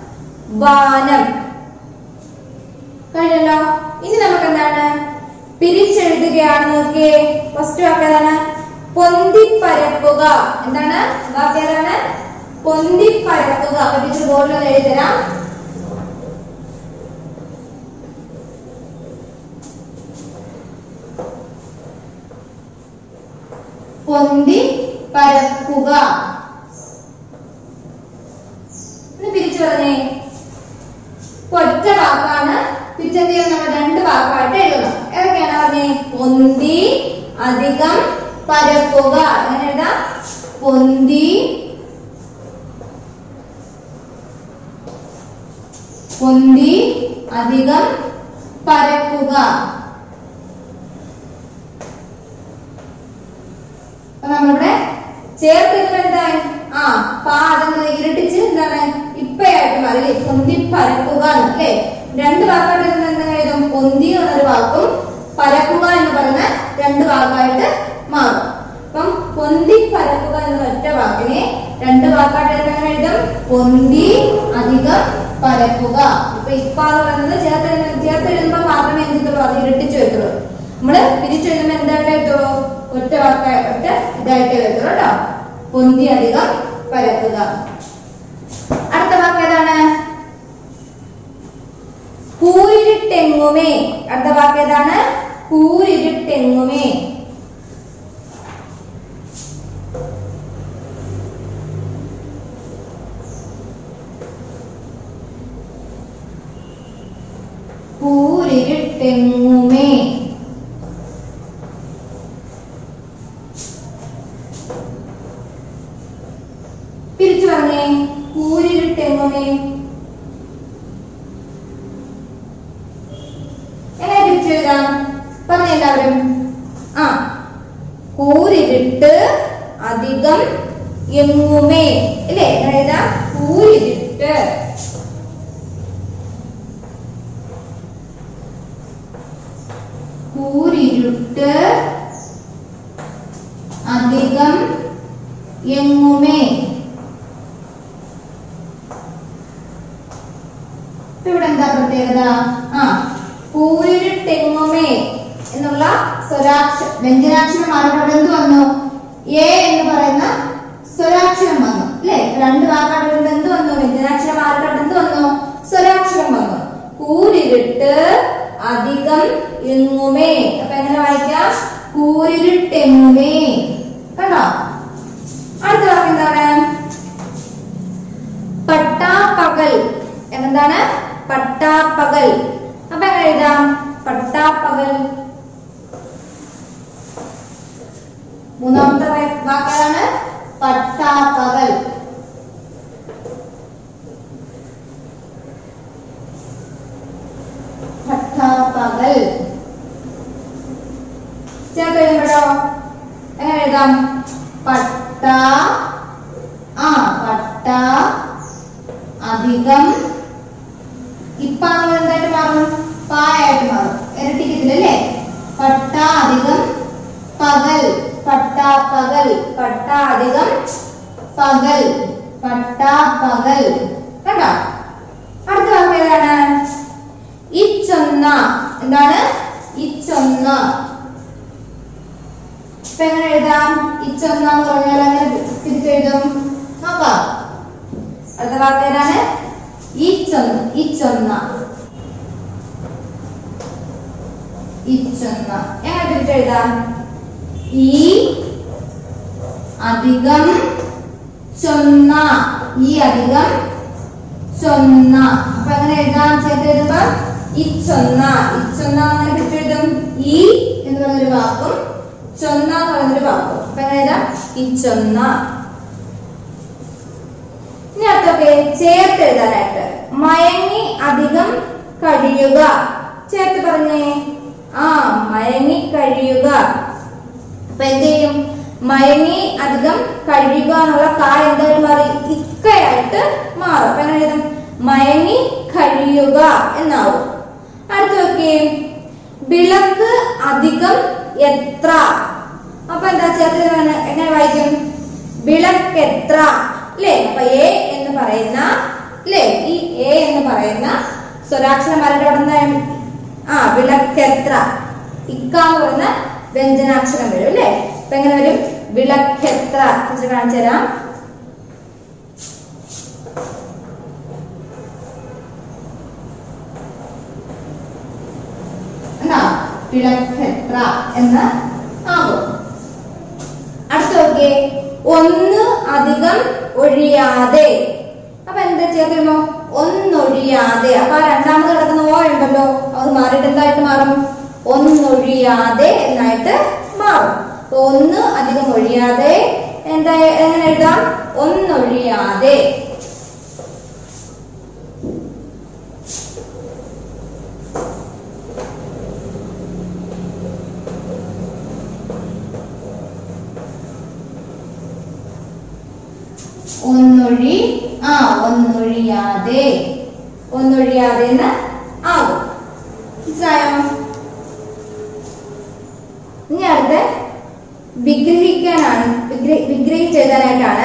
വാനം കഴിഞ്ഞല്ലോ ഇനി നമുക്ക് എന്താണ് പിരിച്ചെഴുതുകയാണ് നോക്കിയേ ഫസ്റ്റ് വാക്ക് ഏതാണ് പൊന്തിപ്പരക്കുക എന്താണ് വാക്ക് ഏതാണ് പൊന്തിപ്പരക്കുക അപ്പൊ ടീച്ചർ ബോർഡിൽ ഒന്ന് എഴുതരാം പൊന്തി പരക്കുക ഒന്ന് പിരിച്ചു പറഞ്ഞേ ഒറ്റ വാക്കാണ് പിരിച്ചെന്ത് ചെയ്യണം നമ്മൾ രണ്ട് വാക്കായിട്ട് എഴുതണം ഏതൊക്കെയാണ് പറഞ്ഞേ പൊന്തി അധികം പരക്കുക എങ്ങനെ എഴുതാം പൊന്തി പൊന്തി അധികം പരക്കുക അപ്പൊ നമ്മളിവിടെ ചേർത്ത് എഴുതുമ്പോ എന്താണ് ആ പാ അതെന്ന് ഇരട്ടിച്ച് എന്താണ് ഇപ്പയായിട്ട് മാറി അല്ലേ പൊന്തി പരക്കുക എന്ന് അല്ലേ രണ്ട് വാക്കായിട്ട് എഴുതുമ്പോ എന്താണ് എഴുതും പൊന്തി എന്നൊരു വാക്കും പരക്കുക എന്ന് പറയുന്ന രണ്ട് വാക്കായിട്ട് മാറും അപ്പം പൊന്തി പരക്കുക എന്ന ഒറ്റ വാക്കിനെ രണ്ട് വാക്കായിട്ട് എഴുതുമ്പോ എങ്ങനെ എഴുതും പൊന്തി അധികം പരക്കുക ഇപ്പൊ ഇപ്പ എന്ന് പറയുന്നത് ചേർത്ത് എഴുതുന്ന- ചേർത്ത് എഴുതുമ്പോൾ മാത്രമേ എന്ത് ചെയ്തുള്ളൂ അത് ഇരട്ടിച്ച് വെക്കുള്ളൂ നമ്മള് പിരിച്ചെഴുതുമ്പോ എന്തായിട്ട് എഴുതുള്ളൂ ഒറ്റ വാക്ക ഒറ്റ ഇതായിട്ട് എഴുതുള്ളൂ കേട്ടോ പൊന്തി അധികം പരക്കുക അടുത്ത വാക്ക് ഏതാണ് കൂരിരുട്ടെങ്ങുമേ അടുത്ത വാക്ക് ഏതാണ് കൂരിരുട്ടെങ്ങുമേ കൂരിരുട്ടെങ്ങുമേ പിരിച്ചു പറഞ്ഞേ കൂരിരുട്ടെങ്ങുമേ എങ്ങനെ തിരിച്ചെഴുതാം പറഞ്ഞ എല്ലാവരും ആ കൂരിരുട്ട് അധികം എങ്ങുമേ അല്ലേ എങ്ങനെ എഴുതാം കൂരിരുട്ട് കൂരിരുട്ട് അധികം എങ്ങുമേ ഇപ്പൊ ഇവിടെ എന്താ പ്രത്യേകത ആ കൂരിരുട്ടെങ്ങുമേ എന്നുള്ള സ്വരാക്ഷ വ്യഞ്ജനാക്ഷരം മാറിയിട്ട് എന്ത് വന്നു എ എന്ന് പറയുന്ന സ്വരാക്ഷരം വന്നു അല്ലെ രണ്ട് വാക്കാട് എന്ത് വന്നു വ്യഞ്ജനാക്ഷരം മാറിയിട്ട് എന്ത് വന്നു സ്വരാക്ഷരം വന്നു കൂരിരുട്ട് അധികം എങ്ങുമേ അപ്പൊ എങ്ങനെ വായിക്കാം കൂരിരുട്ടെങ്ങുമേ കണ്ടോ അടുത്ത വാക്ക് എന്താണ് പട്ടാപ്പകൽ എന്താണ് പട്ടാപ്പകൽ അപ്പൊ എങ്ങനെ എഴുതാം പട്ടാപ്പകൽ മൂന്നാമത്തെ വാ- വാക്കേതാണ് പട്ടാപ്പകൽ പട്ടാപ്പകൽ ചേർത്ത് എഴുതുമ്പോഴോ എങ്ങനെ എഴുതാം പട്ട ആ പട്ട അധികം ഇപ്പാണെങ്കിൽ എന്തായിട്ട് മാറും പായായിട്ട് മാറും ഇരട്ടിക്കത്തില്ലല്ലേ പട്ട അധികം പകൽ പട്ട പകൽ പട്ട അധികം പകൽ പട്ട പകൽ കണ്ടോ അടുത്ത വാക്ക് ഏതാണ് ഇച്ചൊന്ന എന്താണ് ഇച്ചൊന്ന ഇപ്പൊ എങ്ങനെ എഴുതാം ഇച്ചൊന്ന എന്ന് പറഞ്ഞാൽ എങ്ങനെ തിരിച്ചെഴുതും നോക്കാം അടുത്ത വാക്ക് ഏതാണ് ഇച്ചൊന്ന ഇച്ചൊന്ന ഇച്ചൊന്ന എങ്ങനെ തിരിച്ചെഴുതാം ഈ അധികം ചൊന്ന ഈ അധികം ചൊന്ന അപ്പൊ എങ്ങനെ എഴുതാം ചേർത്ത് എഴുതുമ്പോ ഇച്ചൊന്ന ഇച്ചൊന്ന അങ്ങനെ തിരിച്ചെഴുതും ഈ എന്ന് പറഞ്ഞൊരു വാക്കും ചൊന്ന എന്ന് പറയുന്നൊരു വാക്കും അപ്പൊ എങ്ങനെ എഴുതാം ഇച്ചൊന്ന ഇനി അടുത്തൊക്കെ ചേർത്ത് എഴുതാനായിട്ട് മയങ്ങി അധികം കഴിയുക ചേർത്ത് പറഞ്ഞേ ആ മയങ്ങി കഴിയുക അപ്പൊ എന്ത് ചെയ്യും മയങ്ങി അധികം കഴിയുക എന്നുള്ള കാ എന്തായാലും മാറി ഇക്കയായിട്ട് മാറും അപ്പൊ എങ്ങനെ എഴുതും മയങ്ങി കഴിയുക എന്നാവും അടുത്ത് നോക്കിയേ വിളക്ക് അധികം എത്ര അപ്പൊ എന്താ ചേർത്ത് എഴുതാൻ എങ്ങനെ വായിക്കും വിളക്കെത്ര അല്ലേ അപ്പൊ എ എന്ന് പറയുന്ന അല്ലേ ഈ എ എന്ന് പറയുന്ന സ്വരാക്ഷരന്മാരുടെ അവിടെ നിന്ന് ആ വിളക്കെത്ര ഇക്ക എന്ന് പറയുന്ന വ്യഞ്ജനാക്ഷരം വരും അല്ലേ അപ്പൊ എങ്ങനെ വരും വിളക്കെത്ര ടീച്ചർ കാണിച്ചു തരാം എന്നാ വിളക്കെത്ര എന്ന് ആകും അടുത്ത നോക്കിയേ ഒന്ന് അധികം ഒഴിയാതെ അപ്പൊ എന്താ ചേർത്തിരുമോ ഒന്നൊഴിയാതെ അപ്പൊ ആ രണ്ടാമത് കിടക്കുന്ന ഓ ഉണ്ടല്ലോ അത് മാറിയിട്ട് എന്തായിട്ട് മാറും ഒന്നൊഴിയാതെ എന്നായിട്ട് മാറും അപ്പൊ ഒന്ന് അധികം ഒഴിയാതെ എന്താ എങ്ങനെ എഴുതാം ഒന്നൊഴിയാതെ ഒന്നൊഴി ആ ഒന്നൊഴിയാതെ ഒന്നൊഴിയാതെ എന്ന് ആകും മനസ്സിലായോ ഇനി അടുത്ത വിഗ്രഹിക്കാനാണ് വിഗ്രഹ- വിഗ്രഹിച്ചെഴുതാനായിട്ടാണ്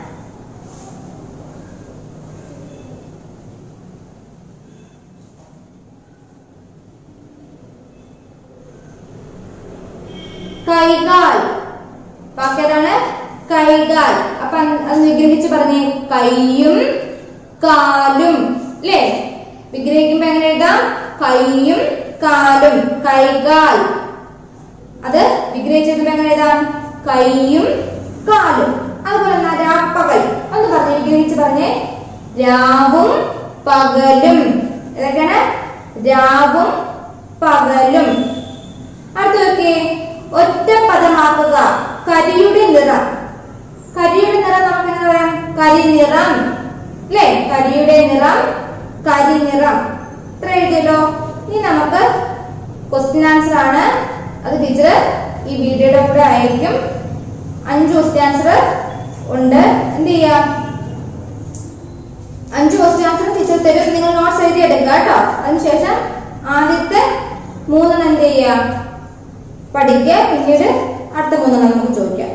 കൈകാൽ വാക്കേതാണ് കൈകാൽ അപ്പൊ അന്ന് അത് വിഗ്രഹിച്ച് പറഞ്ഞേ കൈയും കാലും അല്ലേ വിഗ്രഹിക്കുമ്പോ എങ്ങനെ എഴുതാം കൈയും കാലും കൈകാൽ അത് വിഗ്രഹിച്ചെഴുതുമ്പോ എങ്ങനെ എഴുതാം കൈയും കാലും അതുപോലെ തന്നെ രാപ്പകൽ ഒന്ന് പറഞ്ഞേ വിഗ്രഹിച്ച് പറഞ്ഞേ രാവും പകലും ഇതൊക്കെയാണ് രാവും പകലും അടുത്ത നോക്കിയേ ഒറ്റ പദമാക്കുക കരിയുടെ നിറം കരിയുടെ നിറം നമുക്ക് എന്താ പറയാം കരിനിറം അല്ലേ കരിയുടെ നിറം കരിനിറം ഇത്ര എഴുതിയല്ലോ ഇനി നമുക്ക് ക്വസ്റ്റ്യൻ ആൻസർ ആണ് അത് ടീച്ചർ ഈ വീഡിയോയുടെ കൂടെ ആയിരിക്കും അഞ്ച് ക്വസ്റ്റ്യൻ ആൻസർ ഉണ്ട് എന്ത് ചെയ്യാം അഞ്ച് ക്വസ്റ്റ്യൻ ആൻസർ ടീച്ചർ തരും നിങ്ങൾ നോട്ട്സ് എഴുതി എടുക്കുക കേട്ടോ അതിനുശേഷം ആദ്യത്തെ മൂന്നെണ്ണം എന്ത് ചെയ്യാം പഠിക്കുക പിന്നീട് അടുത്ത മൂന്നെണ്ണം നമുക്ക് ചോദിക്കാം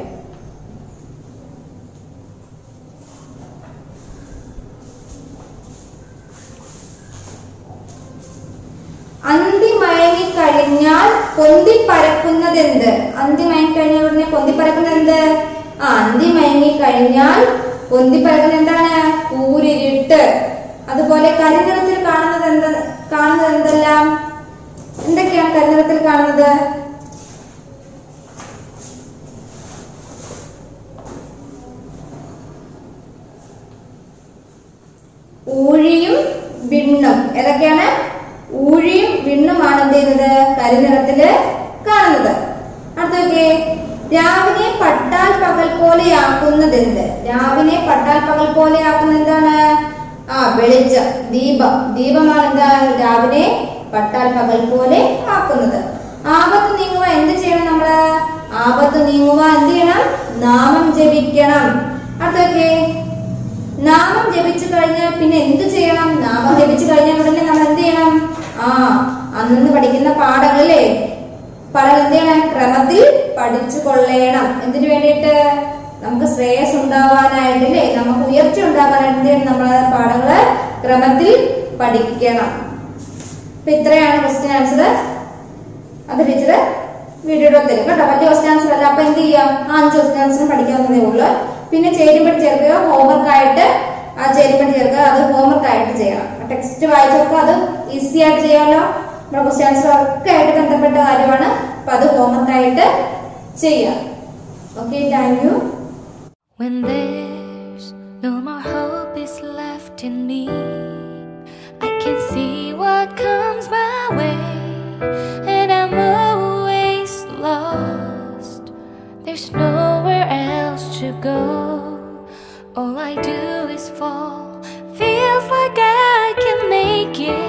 അന്തി മയങ്ങി കഴിഞ്ഞാൽ പൊന്തി പരക്കുന്നതെന്ത് അന്തി മയങ്ങി കഴിഞ്ഞാൽ ഉടനെ പൊന്തി പരക്കുന്നത് എന്ത് ആ അന്തി മയങ്ങി കഴിഞ്ഞാൽ പൊന്തി പരക്കുന്നത് എന്താണ് കൂരിരുട്ട് അതുപോലെ കരിനിറത്തിൽ കാണുന്നത് എന്ത് കാണുന്നത് എന്തെല്ലാം എന്തൊക്കെയാണ് കരിനിറത്തിൽ കാണുന്നത് ഊഴിയും വിണ്ണും ഏതൊക്കെയാണ് ഊഴിയും വിണ്ണുമാണ് എന്ത് ചെയ്യുന്നത് കരിനിറത്തില് കാണുന്നത് അടുത്തൊക്കെ രാവിനെ പട്ടാൽ പകൽ പോലെയാക്കുന്നത് എന്ത് രാവിനെ പട്ടാൽ പകൽ പോലെയാക്കുന്നത് എന്താണ് ആ വെളിച്ചം ദീപം ദീപമാണ് എന്താ രാവിലെ പട്ടാൽ പകൽ പോലെ ആക്കുന്നത് ആപത്ത് നീങ്ങുക എന്ത് ചെയ്യണം നമ്മള് ആപത്ത് നീങ്ങുക എന്ത് ചെയ്യണം നാമം ജപിക്കണം അടുത്തൊക്കെ നാമം ജപിച്ചു കഴിഞ്ഞാൽ പിന്നെ എന്ത് ചെയ്യണം നാമം ജപിച്ചു കഴിഞ്ഞാൽ ഉടനെ നമ്മൾ എന്ത് ചെയ്യണം ആ അന്ന് പഠിക്കുന്ന പാഠങ്ങളല്ലേ പാഠങ്ങൾ എന്ത് ചെയ്യണം ക്രമത്തിൽ പഠിച്ചു കൊള്ളണം എന്തിനു വേണ്ടിയിട്ട് നമുക്ക് ശ്രേയസ് ഉണ്ടാവാനായിട്ട് അല്ലേ നമുക്ക് ഉയർച്ച ഉണ്ടാകാനായിട്ട് എന്ത് ചെയ്യണം നമ്മൾ പാഠങ്ങള് ക്രമത്തിൽ പഠിക്കണം അപ്പൊ ഇത്രയാണ് ക്വസ്റ്റ്യൻ ആൻസർ അത് ടീച്ചർ വീഡിയോയുടെ തരും കേട്ടോ വലിയ ക്വസ്റ്റ്യൻ ആൻസർ അല്ല അപ്പൊ എന്ത് ചെയ്യാം ആ അഞ്ച് ക്വസ്റ്റ്യൻ ആൻസറും പഠിക്കാവുന്നതേ ഉള്ളൂ പിന്നെ ചേരുമ്പടി ചേർക്കുക ഹോംവർക്ക് ആയിട്ട് ആ ചേരുമ്പടി ചേർക്കുക അത് ഹോംവർക്ക് ആയിട്ട് ചെയ്യണം ടെക്സ്റ്റ് വായിച്ചൊക്കെ അത് ഈസി ആയിട്ട് ചെയ്യാമല്ലോ നമ്മുടെ ക്വസ്റ്റ്യൻ ആൻസർ ഒക്കെ ആയിട്ട് ബന്ധപ്പെട്ട കാര്യമാണ് അപ്പൊ അത് ഹോംവർക്ക് ആയിട്ട് ചെയ്യാം okay thank you When there's no more hope is left in me, I can see what comes my way, and I'm always lost. There's nowhere else to go. All I do is fall. Feels like I can make it